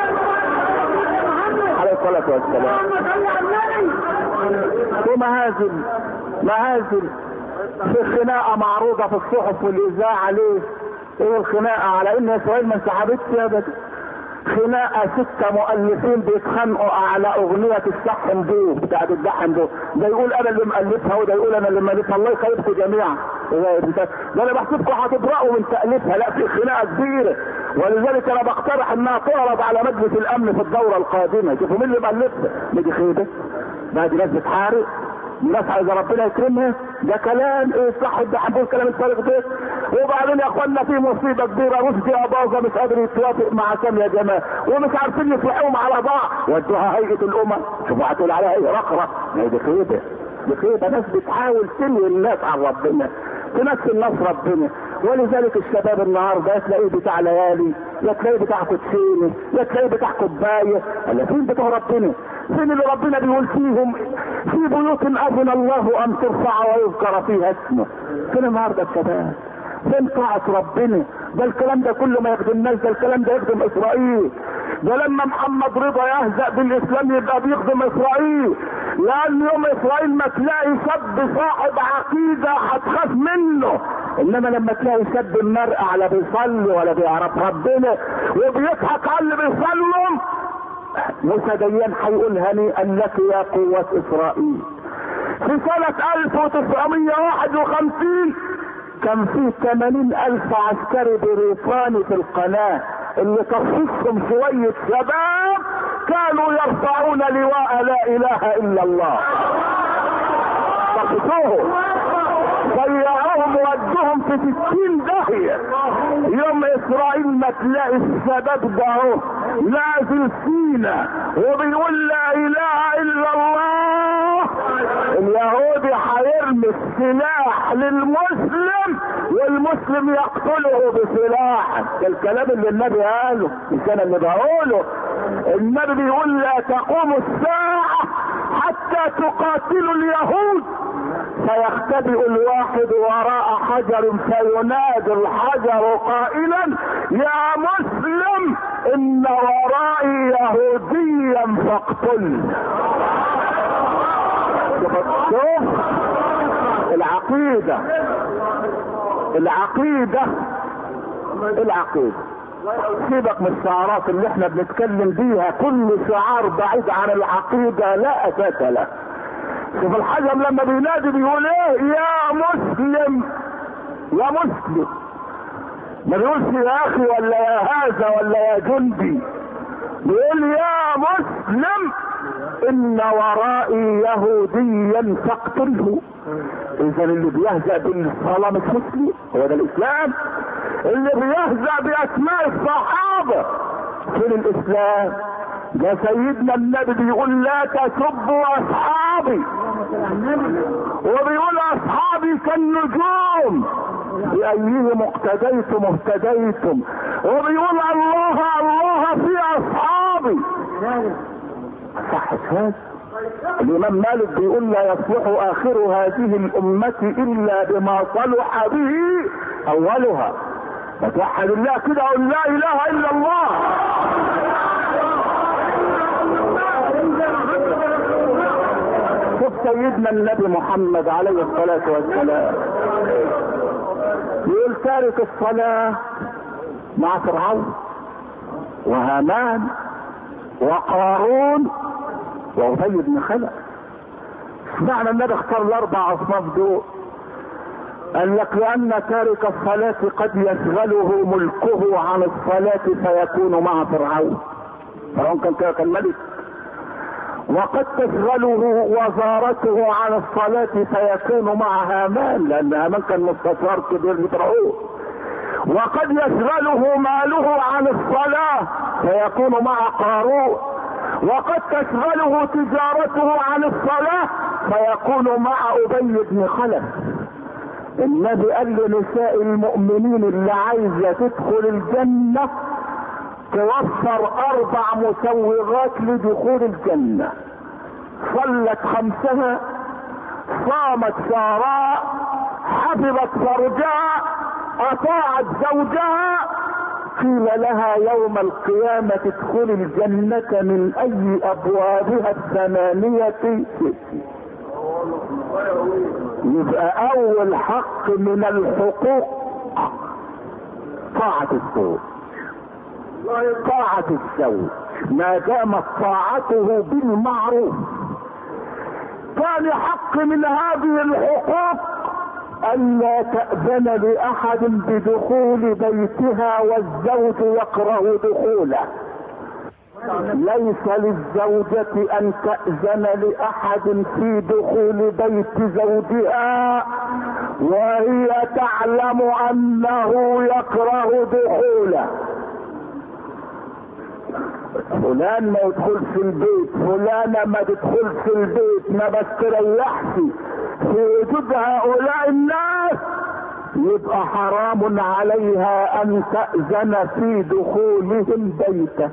عليه الصلاه والسلام اللهم صل على النبي ومهازل مهازل في خناقه معروضه في الصحف والاذاعه عليه ايه الخناقه على ان اسرائيل ما انسحبتش ابدا خناقه ستة مؤلفين بيتخانقوا على اغنية السحن دو بتاعت الدحن دو ده يقول انا اللي مؤلفها وده يقول انا اللي مؤلفها الله يخيبكم جميعا ده انا بحسبكم هتبرأوا من تأليفها لا في خناقة كبيرة ولذلك انا بقترح انها تعرض على مجلس الامن في الدورة القادمة شوفوا مين اللي مؤلفها دي خيبة ده دي ناس بتحارب الناس عايزه ربنا يكرمها ده كلام ايه صح ده هنقول كلام الفارغ ده وبعدين يا اخوانا في مصيبه كبيره رشدي اباظه مش قادر يتوافق مع سامي يا جماعه ومش عارفين يصلحوهم على بعض ودوها هيئه الامم شوفوا هتقول عليها ايه رقره ما هي دي خيبه دي خيبه ناس بتحاول تنوي الناس عن ربنا تمثل ناس ربنا ولذلك الشباب النهارده تلاقيه بتاع ليالي يا تلاقيه بتاع كوتشيني يا تلاقيه بتاع كوبايه ولا فين بتوع ربنا فين اللي ربنا بيقول فيهم في بيوت اذن الله ان ترفع ويذكر فيها اسمه فين النهارده الشباب فين طاعة ربنا ده الكلام ده كله ما يخدمناش ده الكلام ده يخدم اسرائيل ده لما محمد رضا يهزأ بالاسلام يبقى بيخدم اسرائيل لان يوم اسرائيل ما تلاقي سب صاحب عقيده هتخاف منه انما لما تلاقي سب المرء على بيصلي ولا بيعرف ربنا وبيضحك على اللي بيصلوا موسى ديان هيقول هنيئا لك يا قوة اسرائيل في سنة 1951 كان في 80 ألف عسكري بريطاني في القناة اللي تصفهم شوية شباب كانوا يرفعون لواء لا إله إلا الله صفوهم ضيعوهم ودوهم في ستين داهية يوم اسرائيل ما تلاقي السبب ده اهو نازل فينا وبيقول لا اله الا الله اليهودي هيرمي السلاح للمسلم والمسلم يقتله بسلاح ده الكلام اللي النبي قاله مش انا اللي بقوله النبي بيقول لا تقوم الساعة حتى تقاتلوا اليهود فيختبئ الواحد وراء حجر فينادي الحجر قائلا يا مسلم ان ورائي يهوديا فاقتل شوف العقيدة العقيدة العقيدة سيبك من الشعارات اللي احنا بنتكلم بيها كل شعار بعيد عن العقيدة لا اساس له شوف الحجم لما بينادي بيقول ايه يا مسلم يا مسلم ما بيقولش يا اخي ولا يا هذا ولا يا جندي بيقول يا مسلم ان ورائي يهوديا فاقتله اذا اللي بيهزأ بالصلاة مش مسلم هو ده الاسلام اللي بيهزأ باسماء الصحابة فين الاسلام ده سيدنا النبي بيقول لا تسبوا اصحابي وبيقول اصحابي كالنجوم بأيهم اقتديتم اهتديتم وبيقول الله الله في اصحابي صح هذا الامام مالك بيقول لا يصلح اخر هذه الامة الا بما صلح به اولها فتوحد الله كده قول لا اله الا الله شوف سيدنا النبي محمد عليه الصلاة والسلام يقول تارك الصلاة مع فرعون وهامان وقارون وابي بن خلف معنى النبي اختار الاربع اصناف دول قال لك لان تارك الصلاة قد يشغله ملكه عن الصلاة فيكون مع فرعون فرعون كان كده كان ملك وقد تشغله وزارته عن الصلاة فيكون مع هامان لان هامان كان مستشار كبير لفرعون وقد يشغله ماله عن الصلاة فيكون مع قارون وقد تشغله تجارته عن الصلاة فيكون مع أبي بن خلف النبي قال لنساء المؤمنين اللي عايزة تدخل الجنة توفر أربع مسوغات لدخول الجنة صلت خمسها صامت شهراء حفظت فرجها أطاعت زوجها قيل لها يوم القيامة ادخل الجنة من أي أبوابها الثمانية شئت يبقى أول حق من الحقوق طاعة الزوج طاعة الزوج ما دامت طاعته بالمعروف ثاني حق من هذه الحقوق ألا تأذن لأحد بدخول بيتها والزوج يكره دخوله ليس للزوجة أن تأذن لأحد في دخول بيت زوجها وهي تعلم أنه يكره دخوله فلان ما يدخلش البيت فلانة ما تدخلش البيت ما بتريحش في وجود هؤلاء الناس يبقى حرام عليها ان تأذن في دخولهم بيته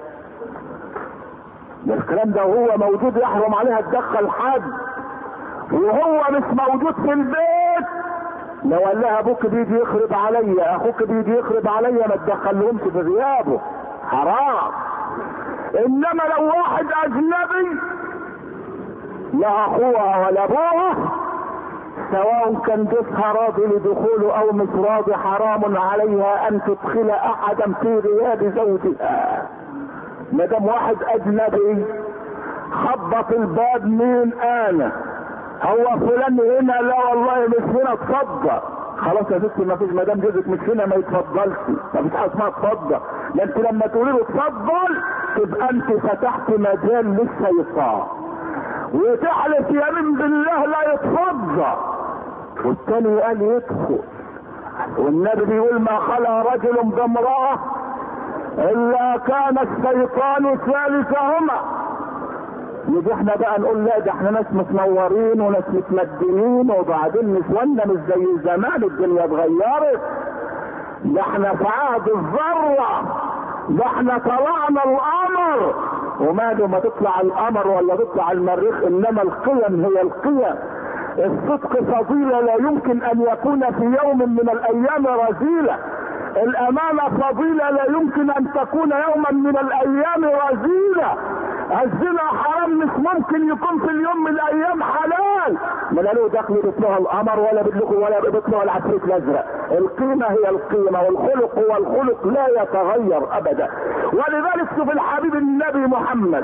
الكلام ده وهو موجود يحرم عليها تدخل حد وهو مش موجود في البيت لو قال لها ابوك بيجي يخرب عليا اخوك بيجي يخرب عليا ما تدخلهمش في غيابه حرام انما لو واحد اجنبي لا اخوها ولا ابوها سواء كان جوزها راضي لدخوله او مش راضي حرام عليها ان تدخل احدا في غياب زوجها ما دام واحد اجنبي خبط الباب مين انا هو فلان هنا لا والله مش هنا اتفضل خلاص يا ستي ما فيش ما دام جوزك مش هنا ما يتفضلش ما فيش حاجه اسمها اتفضل ده انت لما تقولي له اتفضل تبقى انت فتحت مجال للشيطان وتحلف يمين بالله لا يتفضل والتاني قال يدخل والنبي بيقول ما خلا رجل بامرأة إلا كان الشيطان ثالثهما نيجي احنا بقى نقول لا ده احنا ناس متنورين وناس متمدنين وبعدين نسوانا مش زي زمان الدنيا اتغيرت ده احنا في عهد الذرة ده احنا طلعنا القمر وماله ما تطلع القمر ولا تطلع المريخ انما القيم هي القيم الصدق فضيلة لا يمكن ان يكون في يوم من الايام رذيلة الامانة فضيلة لا يمكن ان تكون يوما من الايام رذيلة الزنا حرام مش ممكن يكون في اليوم من الايام حلال ما له دخل بيطلعوا القمر ولا بيطلعوا ولا بيطلعوا العفريت الازرق القيمة هي القيمة والخلق هو الخلق لا يتغير ابدا ولذلك شوف الحبيب النبي محمد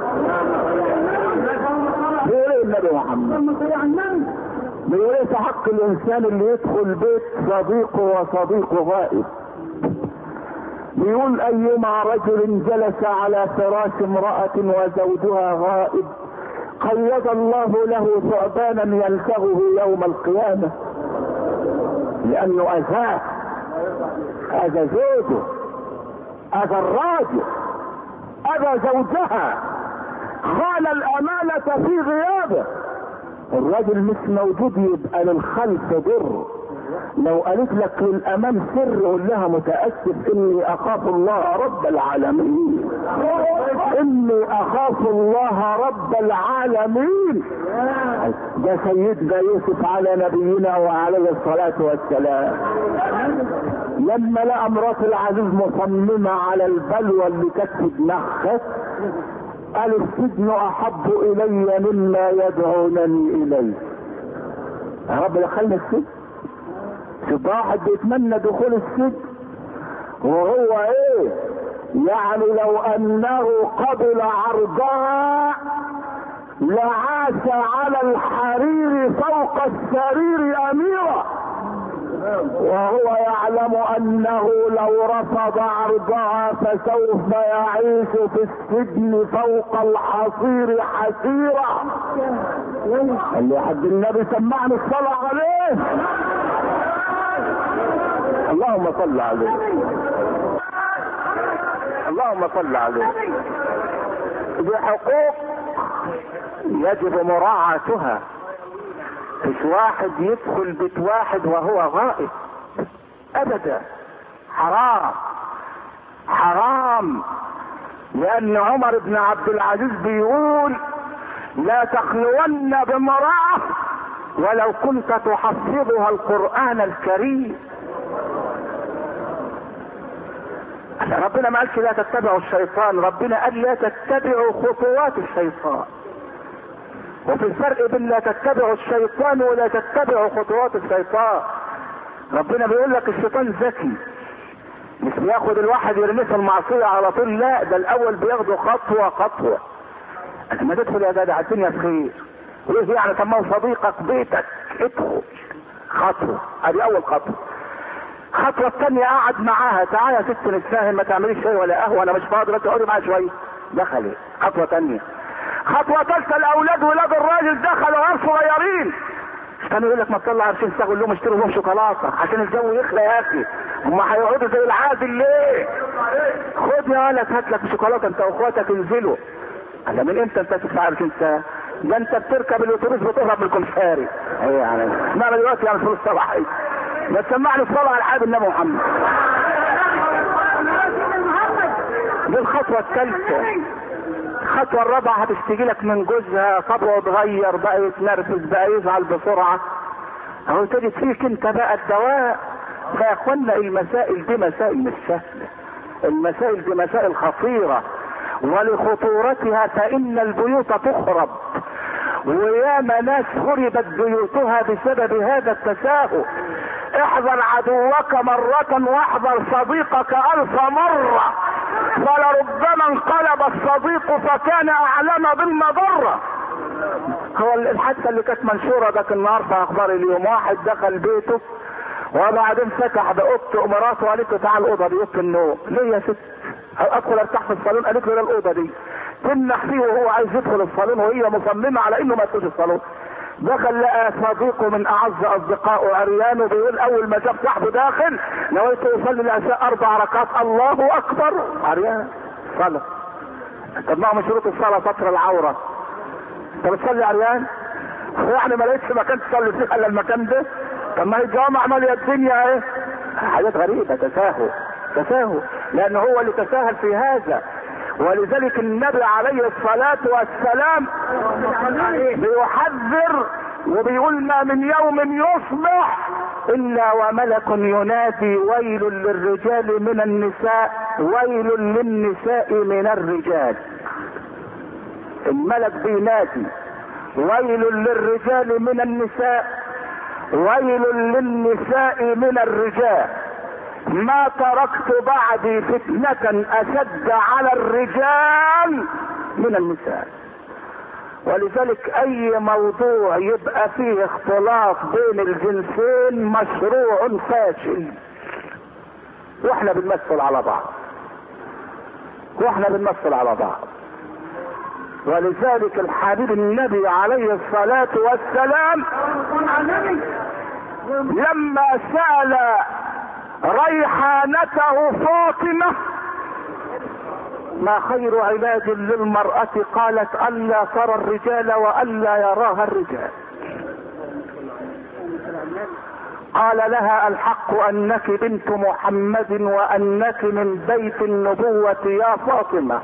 بيقول ايه النبي محمد بيقول ايه في حق الانسان اللي يدخل بيت صديقه وصديقه غائب بيقول ايما رجل جلس على فراش امرأة وزوجها غائب قيد الله له ثعبانا يلتغه يوم القيامة لانه اذاه اذى زوجه اذى الراجل اذى زوجها خان الامانة في غيابه الراجل مش موجود يبقى للخلف ضر لو قالت لك للامام سر قول لها متاسف اني اخاف الله رب العالمين اني اخاف الله رب العالمين ده سيدنا يوسف على نبينا وعليه الصلاه والسلام لما لقى مرات العزيز مصممه على البلوى اللي كانت في دماغها قال السجن احب الي مما يدعونني اليه يا رب دخلنا السجن شوف واحد بيتمنى دخول السجن وهو ايه يعني لو انه قبل عرضها لعاش على الحرير فوق السرير اميرا وهو يعلم انه لو رفض عرضها فسوف يعيش في السجن فوق الحصير حسيرا اللي حد النبي سمعني الصلاة عليه اللهم صل عليه اللهم صل عليه دي حقوق يجب مراعاتها مش واحد يدخل بيت واحد وهو غائب ابدا حرام حرام لان عمر بن عبد العزيز بيقول لا تخلون بامرأة ولو كنت تحفظها القرآن الكريم ربنا ما قالش لا تتبعوا الشيطان ربنا قال لا تتبعوا خطوات الشيطان وفي الفرق بين لا تتبعوا الشيطان ولا تتبعوا خطوات الشيطان ربنا بيقول لك الشيطان ذكي مش بياخد الواحد يرميه في المعصية على طول لا ده الاول بياخده خطوة خطوة لما تدخل يا جدع الدنيا بخير وايه يعني سماه صديقك بيتك ادخل خطوة ادي اول خطوة الخطوة الثانية قعد معاها تعالى يا ست نتفاهم ما تعمليش شيء ولا قهوة انا مش فاضي بس اقعدي معايا شوية دخلت خطوة ثانية خطوة ثالثة الاولاد ولاد الراجل دخلوا غير صغيرين كانوا يقول لك ما تطلع عشان تاخد لهم اشتروا لهم شوكولاته عشان الجو يخلى يا اخي هم هيقعدوا زي العادل ليه؟ خد يا ولد هات لك شوكولاته انت واخواتك انزلوا انا من امتى انت تدفع عشان انت ده انت بتركب الاتوبيس بتهرب من الكمساري ايه يعني انما دلوقتي يعني فلوس صباحي ما تسمعني الصلاه على الحبيب النبي محمد دي الخطوه الثالثه الخطوة الرابعة هتشتكي لك من جوزها طبعه اتغير بقى يتنرفز بقى يزعل بسرعة اهو تجد فيك انت بقى الدواء فيا اخوانا المسائل دي مسائل مش سهلة المسائل دي مسائل خطيرة ولخطورتها فإن البيوت تخرب وياما ناس خربت بيوتها بسبب هذا التساهل احذر عدوك مرة واحذر صديقك الف مرة فلربما انقلب الصديق فكان اعلم بالمضرة هو الحادثة اللي كانت منشورة ذاك النهار في اخبار اليوم واحد دخل بيته وبعدين فتح بأوضته مراته وقالت له تعال الأوضة دي أوضة النوم ليه يا ست؟ أدخل أرتاح في الصالون قالت له لا الأوضة دي تمنح فيه وهو عايز يدخل الصالون وهي مصممة على إنه ما يدخلش الصالون دخل لقى صديقه من اعز اصدقائه عريان وبيقول اول ما شاف صاحبه داخل نويت يصلي العشاء اربع ركعات الله اكبر عريان صلى طب ما هو من شروط الصلاه ستر العوره انت بتصلي عريان هو يعني ما لقيتش مكان تصلي فيه الا المكان ده طب ما هي الجوامع ماليه الدنيا ايه حاجات غريبه تساهل تساهل لان هو اللي تساهل في هذا ولذلك النبي عليه الصلاة والسلام بيحذر وبيقول ما من يوم يصبح إلا وملك ينادي ويل للرجال من النساء ويل للنساء من الرجال الملك بينادي ويل للرجال من النساء ويل للنساء من الرجال ما تركت بعدي فتنة أشد على الرجال من النساء ولذلك أي موضوع يبقى فيه اختلاط بين الجنسين مشروع فاشل واحنا بنمثل على بعض واحنا بنمثل على بعض ولذلك الحبيب النبي عليه الصلاة والسلام لما سأل ريحانته فاطمة ما خير علاج للمرأة قالت ألا ترى الرجال وألا يراها الرجال قال لها الحق أنك بنت محمد وأنك من بيت النبوة يا فاطمة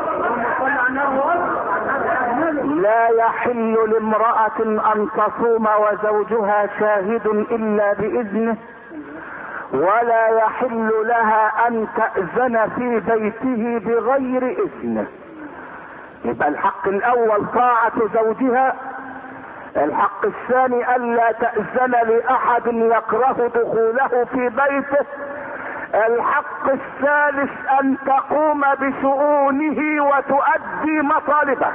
لا يحل لامرأة أن تصوم وزوجها شاهد إلا بإذنه ولا يحل لها ان تأذن في بيته بغير اذنه يبقى الحق الاول طاعة زوجها الحق الثاني الا تأذن لاحد يكره دخوله في بيته الحق الثالث ان تقوم بشؤونه وتؤدي مطالبه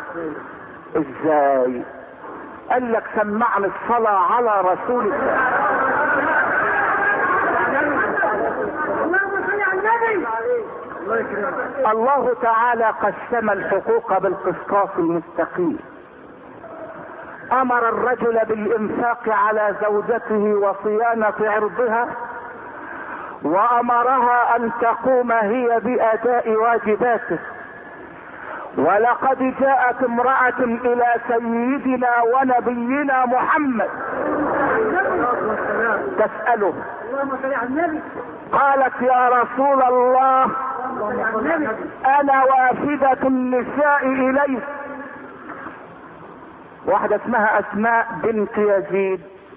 ازاي قال لك سمعني الصلاة على رسول الله الله تعالى قسم الحقوق بالقسطاس المستقيم امر الرجل بالانفاق على زوجته وصيانة عرضها وامرها ان تقوم هي باداء واجباته ولقد جاءت امرأة الى سيدنا ونبينا محمد تسأله قالت يا رسول الله انا وافدة النساء اليك واحدة اسمها اسماء بنت يزيد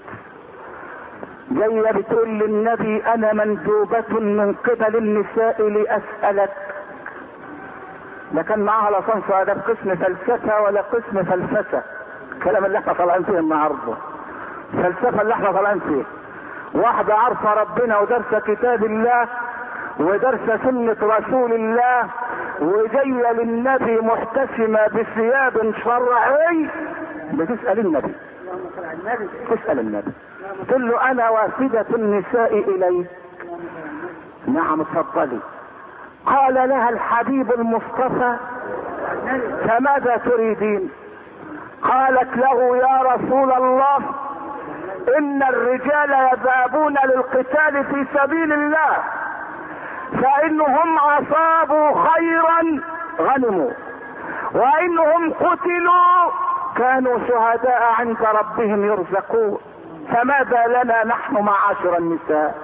جاية بتقول للنبي انا مندوبة من قبل النساء لاسألك لا كان معاها لا صنف اداب قسم فلسفة ولا قسم فلسفة الكلام اللي احنا طالعين فيه النهارده الفلسفة اللي احنا طالعين فيه واحدة عارفة ربنا ودرسة كتاب الله ودرسة سنة رسول الله وجاية للنبي محتشمة بثياب شرعي بتسأل النبي تسأل النبي تقول له أنا وافدة النساء إليك نعم اتفضلي قال لها الحبيب المصطفى فماذا تريدين قالت له يا رسول الله ان الرجال يذهبون للقتال في سبيل الله فانهم اصابوا خيرا غنموا وانهم قتلوا كانوا شهداء عند ربهم يرزقون فماذا لنا نحن معاشر النساء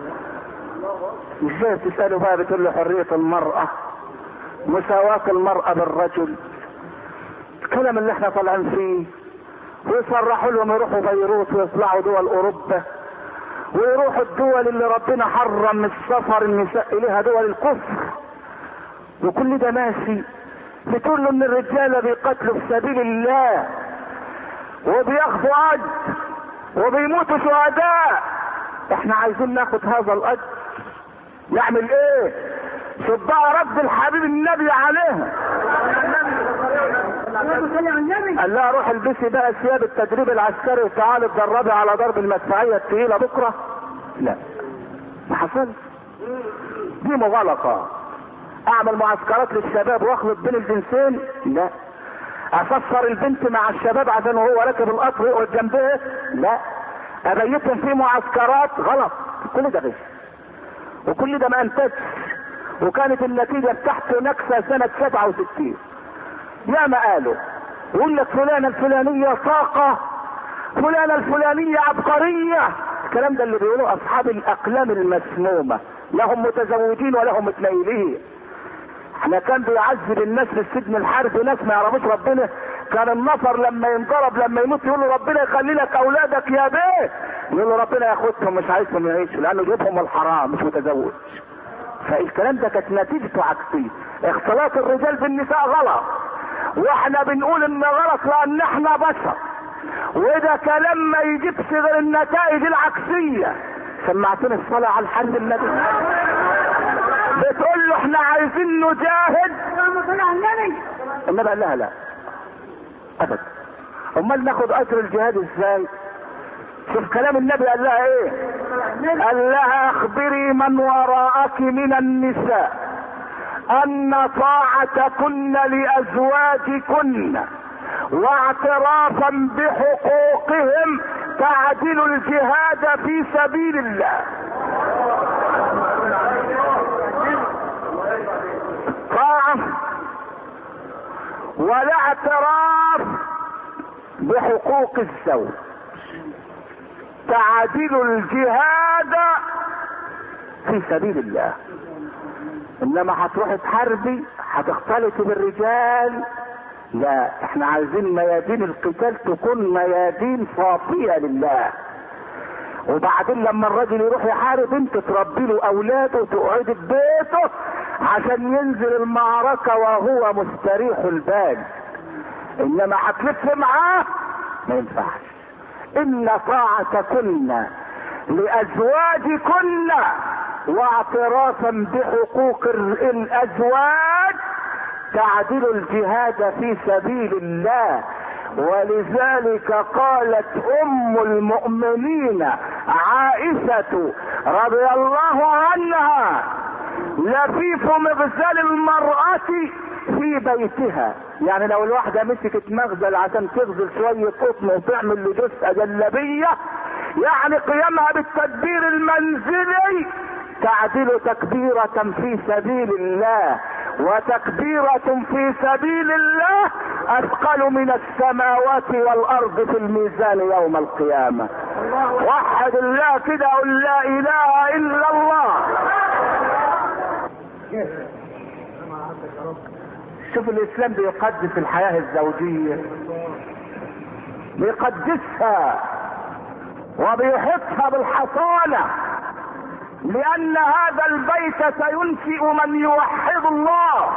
ازاي تسألوا بقى بتقول له حرية المرأة مساواة المرأة بالرجل الكلام اللي احنا طالعين فيه ويصرحوا لهم يروحوا بيروت ويطلعوا دول اوروبا ويروحوا الدول اللي ربنا حرم السفر النساء اليها دول الكفر وكل ده ماشي بتقول له ان الرجاله بيقاتلوا في سبيل الله وبياخدوا اجر وبيموتوا شهداء احنا عايزين ناخد هذا الاجر نعمل ايه شوف بقى رد الحبيب النبي عليها قال لها روح البسي بقى ثياب التدريب العسكري وتعالي اتدربي على ضرب المدفعيه الثقيله بكره لا ما حصلش دي مغالطه اعمل معسكرات للشباب واخلط بين الجنسين لا افسر البنت مع الشباب عشان وهو راكب القطر يقعد جنبها لا ابيتهم في معسكرات غلط كل ده غش وكل ده ما انتجش وكانت النتيجه بتاعته نكسه سنه 67 يا ما قالوا يقول لك فلانه الفلانيه طاقه فلانه الفلانيه عبقريه الكلام ده اللي بيقولوه اصحاب الاقلام المسمومه لهم متزوجين ولهم متنيلين احنا كان بيعذب الناس في السجن الحربي ناس ما يعرفوش ربنا كان النفر لما ينضرب لما يموت يقول له ربنا يخلي لك اولادك يا بيه يقول له ربنا ياخدهم مش عايزهم يعيشوا لانه جيبهم الحرام مش متزوج فالكلام ده كانت نتيجته عكسيه اختلاط الرجال بالنساء غلط واحنا بنقول ان غلط لان احنا بشر وده كلام ما يجيبش غير النتائج العكسيه سمعتني الصلاه على الحل النبي بتقول له احنا عايزين نجاهد اللهم صل على النبي النبي قال لها لا ابدا امال ناخد اجر الجهاد ازاي شوف كلام النبي قال لها ايه قال لها اخبري من وراءك من النساء ان طاعتكن لازواجكن واعترافا بحقوقهم تعدل الجهاد في سبيل الله طاعة ولا اعتراف بحقوق الزوج تعدل الجهاد في سبيل الله انما هتروحي تحاربي هتختلطي بالرجال لا احنا عايزين ميادين القتال تكون ميادين صافية لله وبعدين لما الراجل يروح يحارب انت تربي له اولاده وتقعدي في بيته عشان ينزل المعركة وهو مستريح البال انما هتلف معاه ما ينفعش ان طاعتكن لازواجكن واعترافا بحقوق ال- الازواج تعدل الجهاد في سبيل الله ولذلك قالت ام المؤمنين عائشة رضي الله عنها لفيف مغزل المرأة في بيتها يعني لو الواحدة مسكت مغزل عشان تغزل شوية قطن وتعمل لجثة جلبية يعني قيامها بالتدبير المنزلي تعدل تكبيرة في سبيل الله وتكبيرة في سبيل الله أثقل من السماوات والأرض في الميزان يوم القيامة وحد الله كده قل لا إله إلا الله شوف الإسلام بيقدس الحياة الزوجية بيقدسها وبيحطها بالحصانة لأن هذا البيت سينشئ من يوحد الله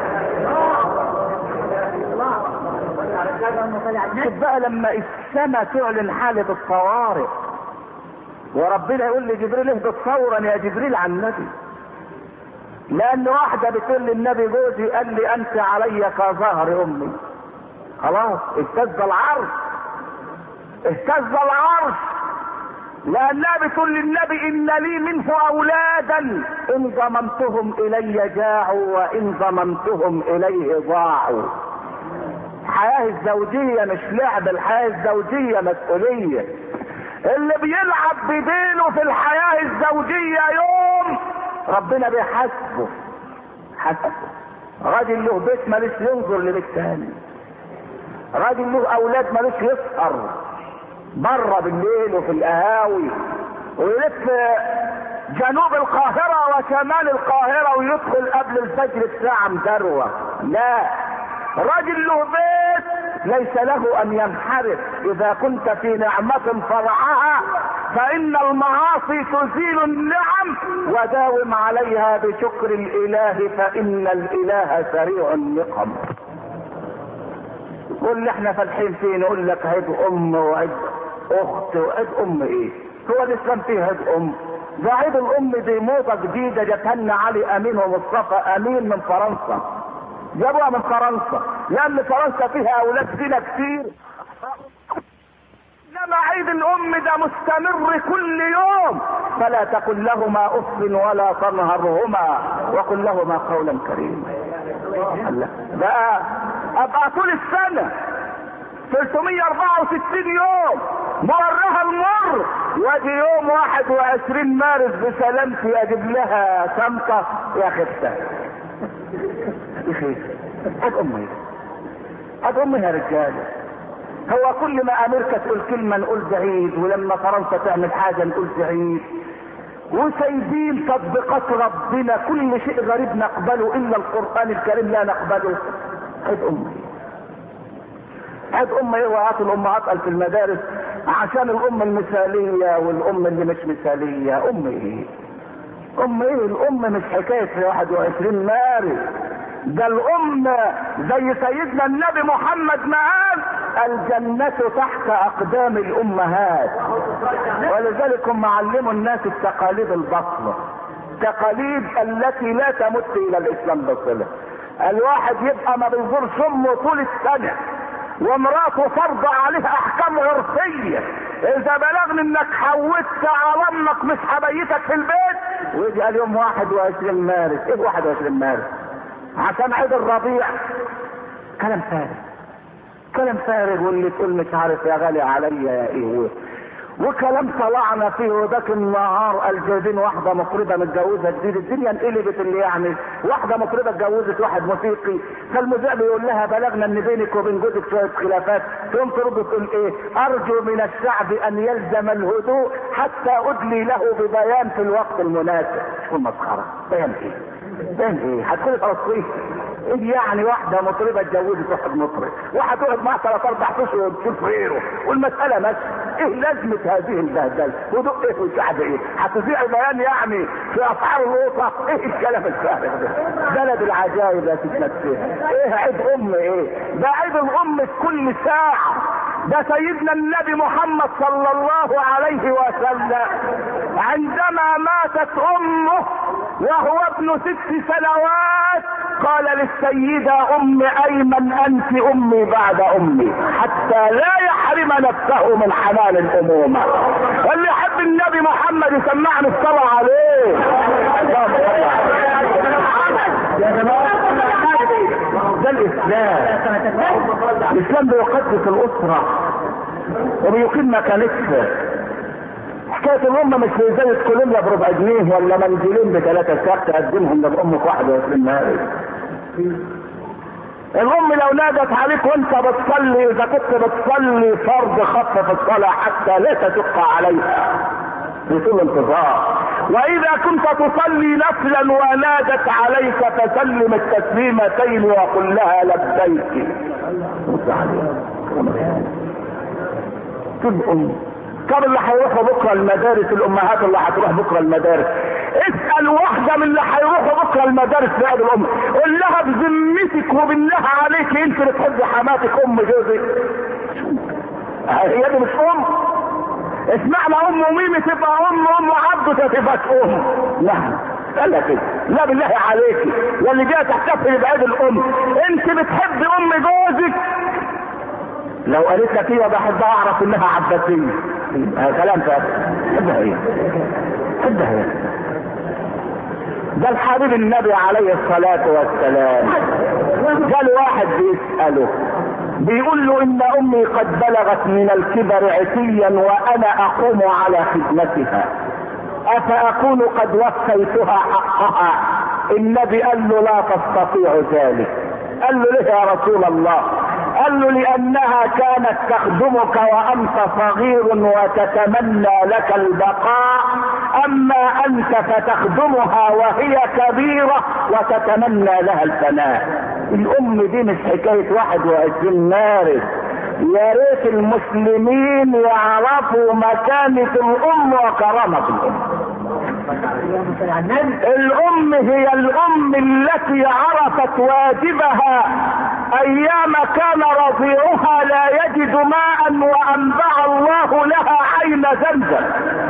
شوف بقى لما السماء تعلن حالة الطوارئ وربنا يقول لجبريل اهبط فورا يا جبريل عن النبي لان واحدة بتقول للنبي جوزي قال لي انت علي كظهر امي خلاص اهتز العرش اهتز العرش لانها بتقول للنبي ان لي منه اولادا ان ضممتهم الي جاعوا وان ضممتهم اليه ضاعوا الحياة الزوجية مش لعب الحياة الزوجية مسؤولية اللي بيلعب بدينه في الحياة الزوجية يوم ربنا بيحاسبه حاسبه راجل له بيت مالوش ينظر لبيت تاني راجل له اولاد مالوش يسهر بره بالليل وفي القهاوي ويلف جنوب القاهرة وشمال القاهرة ويدخل قبل الفجر بساعة مدروة لا راجل له بيت ليس له ان ينحرف اذا كنت في نعمة فرعها فان المعاصي تزيل النعم وداوم عليها بشكر الاله فان الاله سريع النقم واللي احنا فالحين فيه نقول لك عيد ام وعيد اخت وعيد ام ايه هو الاسلام فيه عيد ام ده عيد الام دي موضه جديده جاتها لنا علي امين ومصطفى امين من فرنسا جابوها من فرنسا لان فرنسا فيها اولاد زنا كتير انما عيد الام ده مستمر كل يوم فلا تقل لهما اف ولا تنهرهما وقل لهما قولا كريما الله. بقى ابقى طول السنه 364 يوم مرها المر واجي يوم 21 مارس بسلامتي اجيب لها شنطه يا خفتها يا اخي هات امي هات امي يا رجاله هو كل ما امريكا تقول كلمه نقول بعيد ولما فرنسا تعمل حاجه نقول بعيد وسايبين تطبيقات ربنا كل شيء غريب نقبله الا القران الكريم لا نقبله عيد امي عيد امي ايه وهات الامهات قال في المدارس عشان الام المثاليه والام اللي مش مثاليه ام ايه ام ايه الام مش حكايه 21 مارس ده الام زي سيدنا النبي محمد ما قال الجنة تحت اقدام الامهات ولذلك هم علموا الناس التقاليد البطلة تقاليد التي لا تمت الى الاسلام بصلة الواحد يبقى ما بيزورش امه طول السنة ومراته فرض عليها احكام عرفية اذا بلغني انك حودت على امك مش حبيتك في البيت ويجي قال يوم 21 مارس ايه 21 مارس عشان عيد الربيع كلام فارغ كلام فارغ واللي تقول مش عارف يا غالي عليا يا ايه وكلام طلعنا فيه وذاك النهار قال جايبين واحدة مطربة متجوزة جديد الدنيا انقلبت اللي يعني واحدة مطربة اتجوزت واحد موسيقي فالمذيع بيقول لها بلغنا ان بينك وبين جوزك شوية خلافات تقوم ترد تقول ايه ارجو من الشعب ان يلزم الهدوء حتى ادلي له ببيان في الوقت المناسب شو المسخرة بيان ايه بيان ايه هتكون فلسطين ايه يعني واحدة مطربة اتجوزت واحد مطرب واحد تقعد معاه ثلاث اربع اشهر وتشوف غيره والمسألة ماشية ايه لازمة هذه البهدلة ودق ايه وشعب ايه هتذيع بيان يعني في اسعار الوطة ايه الكلام الفارغ ده بلد العجائب يا ست نفسها ايه عيد ام ايه ده عيد الام في كل ساعة ده سيدنا النبي محمد صلى الله عليه وسلم عندما ماتت امه وهو ابن ست سنوات قال للسيدة ام ايمن انت امي بعد امي حتى لا يحرم نفسه من حنان الامومة اللي يحب النبي محمد يسمعني الصلاة عليه اللهم صل عليه. يا جماعة ده الاسلام الاسلام بيقدس الاسرة وبيقيم مكانتها حكاية الأمة مش زي زي كولومبيا بربع جنيه ولا منزلين بثلاثة ساعات تقدمهم لأمك 21 مارس. الأم لو نادت عليك وأنت بتصلي إذا كنت بتصلي فرض خف في الصلاة حتى لا تشق عليها في طول انتظار. وإذا كنت تصلي نفلا ونادت عليك فسلم التسليمتين وقل لها لبيك. تبقى طب اللي هيروحوا بكره المدارس الامهات اللي هتروح بكره المدارس اسال واحده من اللي هيروحوا بكره المدارس في هذه الام قول لها بذمتك وبالله عليك انت بتحب حماتك ام جوزك هي دي مش ام اسمعنا ام ميمي تبقى ام ام عبده تبقى ام لا قال لك كده لا بالله عليك واللي جاي تحتفل بعيد الام انت بتحب ام جوزك لو قالت لك ايه بحب اعرف انها عباسيه هذا كلام فارغ حبها ايه حبها ايه ده الحبيب النبي عليه الصلاة والسلام قال واحد بيسأله بيقول له ان امي قد بلغت من الكبر عتيا وانا اقوم على خدمتها افاكون قد وفيتها حقها النبي قال له لا تستطيع ذلك قال له ليه يا رسول الله قال له لانها كانت تخدمك وانت صغير وتتمنى لك البقاء اما انت فتخدمها وهي كبيرة وتتمنى لها الفناء الام دي مش حكاية 21 مارس يا ريت المسلمين يعرفوا مكانة الام وكرامة الام الام هي الام التي عرفت واجبها ايام كان رضيعها لا يجد ماء وانبع الله لها عين زمزم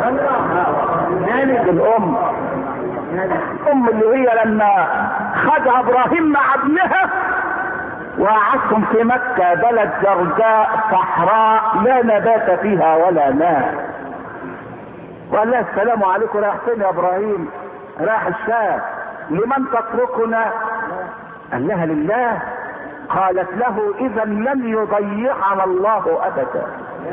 الام الام اللي هي لما خدها ابراهيم مع ابنها وقعدتم في مكة بلد جرداء صحراء لا نبات فيها ولا ماء وقال لها السلام عليكم رايح فين يا ابراهيم رايح الشام لمن تتركنا قال لها لله قالت له اذا لن يضيعنا الله ابدا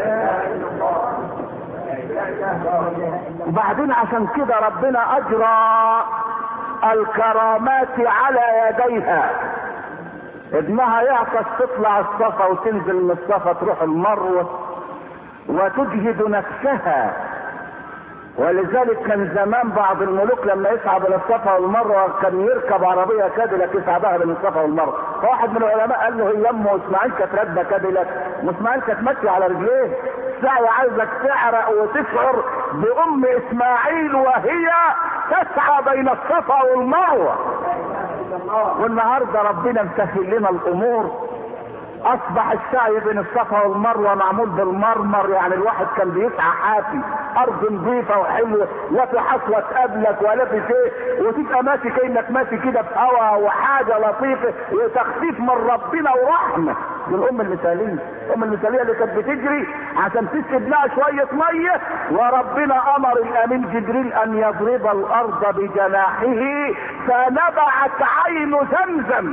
وبعدين عشان كده ربنا اجرى الكرامات على يديها ابنها يعطش تطلع الصفا وتنزل من الصفا تروح المروه وتجهد نفسها ولذلك كان زمان بعض الملوك لما يصعد الى الصفا والمروه كان يركب عربيه كادلك يصعدها بين الصفا والمروه فواحد من العلماء قال له هي امه اسماعيل كانت راكبه كادلك واسماعيل كانت ماشيه على رجليه السعي عايزك تعرق وتشعر بام اسماعيل وهي تسعى بين الصفا والمروه والنهارده ربنا مسهل لنا الامور اصبح السعي بين الصفا والمروه معمول بالمرمر يعني الواحد كان بيسعى حافي ارض نظيفه وحلوه لا في حصوه تقابلك ولا في شيء وتبقى ماشي كانك ماشي كده في هوا وحاجه لطيفه وتخفيف من ربنا ورحمه دي الام المثاليه الام المثاليه اللي كانت بتجري عشان تسقي لها شويه ميه وربنا امر الامين جبريل ان يضرب الارض بجناحه فنبعت عين زمزم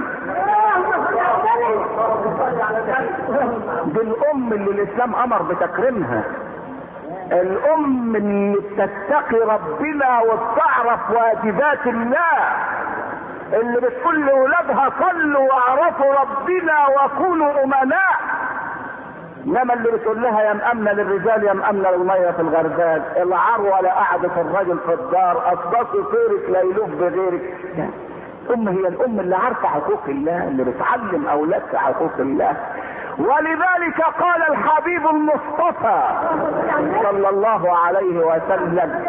دي الام اللي الاسلام امر بتكريمها الام اللي بتتقي ربنا وبتعرف واجبات الله اللي بتقول لاولادها صلوا واعرفوا ربنا وكونوا امناء انما اللي بتقول لها يا مأمنة للرجال يا مأمنة للمية في الغربال العروة لا قعدت الرجل في الدار اصدقوا خيرك لا يلوف بغيرك الام هي الام اللي عارفة حقوق الله اللي بتعلم اولادها حقوق الله ولذلك قال الحبيب المصطفى صلى الله عليه وسلم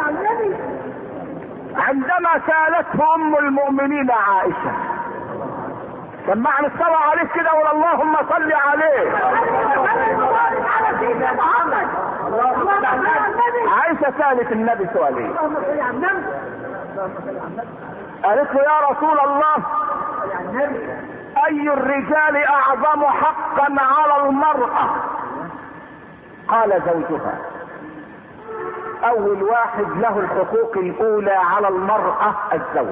عندما سالته ام المؤمنين عائشه سمعنا الصلاة عليه كده ولا اللهم صل عليه عائشة سألت النبي سؤالين قالت له يا رسول الله اي الرجال اعظم حقا على المرأة قال زوجها اول واحد له الحقوق الاولى على المرأة الزوج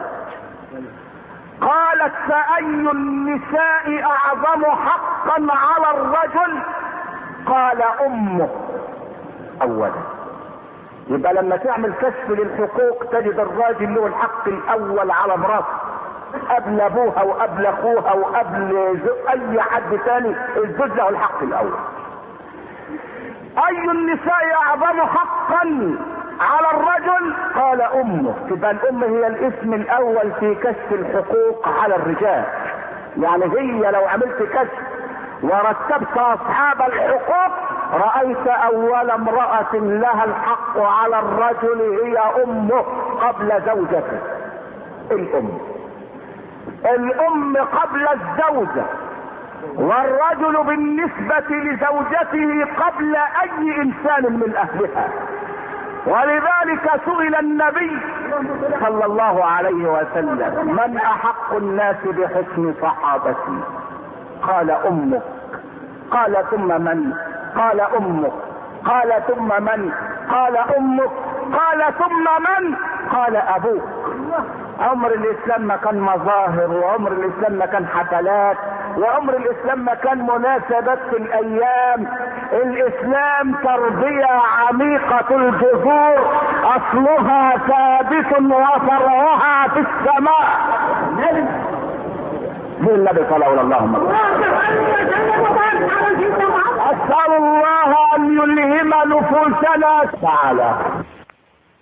قالت فاي النساء اعظم حقا على الرجل قال امه اولا يبقى لما تعمل كشف للحقوق تجد الراجل له الحق الاول على مراته قبل ابوها وقبل اخوها وقبل اي حد تاني الزوج له الحق الاول اي النساء اعظم حقا على الرجل قال امه تبقى الام هي الاسم الاول في كشف الحقوق على الرجال يعني هي لو عملت كشف ورتبت اصحاب الحقوق رايت اول امراه لها الحق على الرجل هي امه قبل زوجته الام الام قبل الزوجه والرجل بالنسبه لزوجته قبل اي انسان من اهلها ولذلك سئل النبي صلى الله عليه وسلم من احق الناس بحسن صحابتي قال امك قال ثم من قال امك قال ثم من قال امك قال ثم من قال ابوك عمر الاسلام ما كان مظاهر وعمر الاسلام ما كان حفلات وعمر الاسلام ما كان مناسبات في الايام الاسلام تربية عميقة الجذور اصلها ثابت وفرعها في السماء زي النبي صلى الله عليه وسلم اسال الله ان يلهم نفوسنا تعالى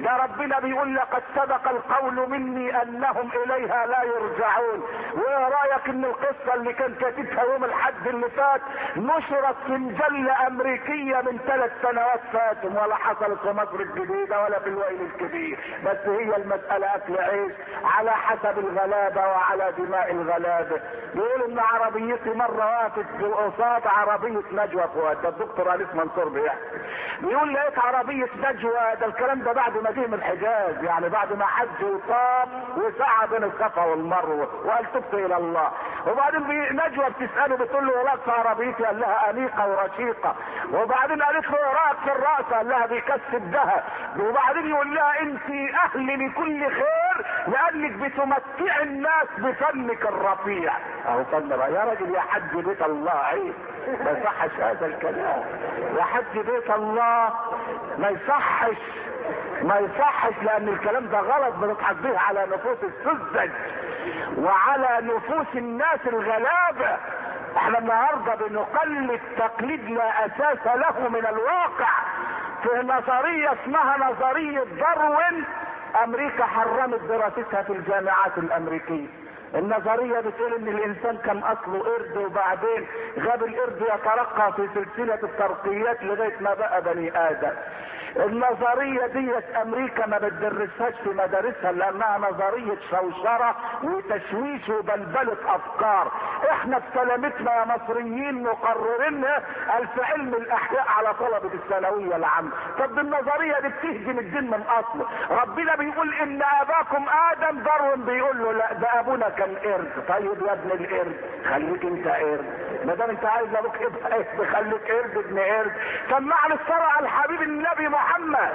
ده ربنا بيقول لقد سبق القول مني انهم اليها لا يرجعون وايه رايك ان القصه اللي كان كاتبها يوم الحد اللي فات نشرت في مجله امريكيه من ثلاث سنوات فاتوا ولا حصلت في مصر الجديده ولا في الويل الكبير بس هي المساله اكل عيش على حسب الغلابه وعلى دماء الغلابه بيقول ان عربيتي مره وقفت قصاد عربيه نجوى فؤاد ده الدكتور انيس منصور بيحكي بيقول لقيت عربيه نجوى ده الكلام ده بعد ما جه من الحجاز يعني بعد ما حج وطاب وسعى بين الصفا والمروه وقال تبت الى الله وبعدين بي- نجوى بتساله بتقول له ولاد في عربيتي قال لها انيقه ورشيقه وبعدين قالت له راك في الراس قال لها بيكسب ذهب وبعدين يقول لها انت اهل لكل خير لانك بتمتع الناس بفنك الرفيع اهو فن رأي. يا راجل يا حج بيت الله عيب ما يصحش هذا الكلام يا حج بيت الله ما يصحش ما يصحش لان الكلام ده غلط بنضحك به على نفوس السذج وعلى نفوس الناس الغلابه احنا النهارده بنقلد تقليد لا اساس له من الواقع في نظريه اسمها نظريه داروين امريكا حرمت دراستها في الجامعات الامريكيه النظرية بتقول ان الانسان كان اصله قرد وبعدين غاب القرد يترقى في سلسلة الترقيات لغاية ما بقى بني ادم النظرية ديت امريكا ما بتدرسهاش في مدارسها لانها نظرية شوشرة وتشويش وبلبلة افكار احنا في سلامتنا يا مصريين مقررينها في علم الاحياء على طلبة الثانوية العامة طب النظرية دي بتهدم الدين من اصله ربنا بيقول ان اباكم ادم داروين بيقول له لا ده ابونا كان قرد طيب يا ابن القرد خليك انت قرد ما دام انت عايز ابوك يبقى قرد خليك قرد ابن قرد سمعني الصلاة على الحبيب النبي محمد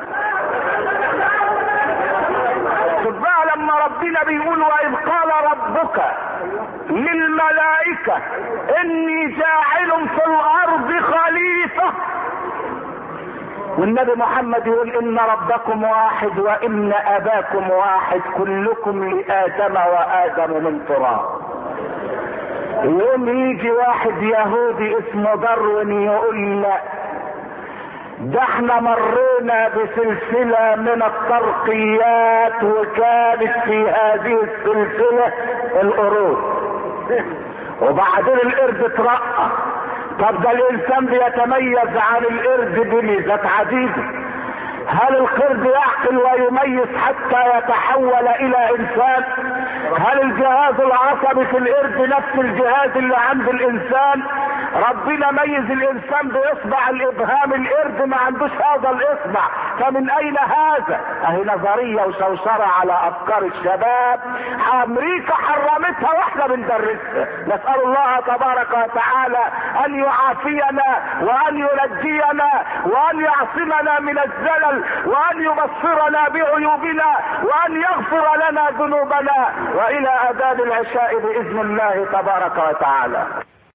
خد بقى لما ربنا بيقول واذ قال ربك للملائكة اني جاعل في الارض خليفة والنبي محمد يقول ان ربكم واحد وان اباكم واحد كلكم لادم وادم من تراب يوم يجي واحد يهودي اسمه داروين يقول لا ده احنا مرينا بسلسلة من الترقيات وكانت في هذه السلسلة القرود وبعدين القرد اترقى طب ده الانسان بيتميز عن القرد بميزات عديدة هل القرد يعقل ويميز حتى يتحول الى انسان هل الجهاز العصبي في القرد نفس الجهاز اللي عند الانسان ربنا ميز الانسان باصبع الابهام القرد ما عندوش هذا الاصبع فمن اين هذا اهي نظرية وشوشرة على افكار الشباب امريكا حرمتها واحنا بندرسها نسأل الله تبارك وتعالى ان يعافينا وان ينجينا وان يعصمنا من الزلل وان يبصرنا بعيوبنا وان يغفر لنا ذنوبنا والى اذان العشاء باذن الله تبارك وتعالى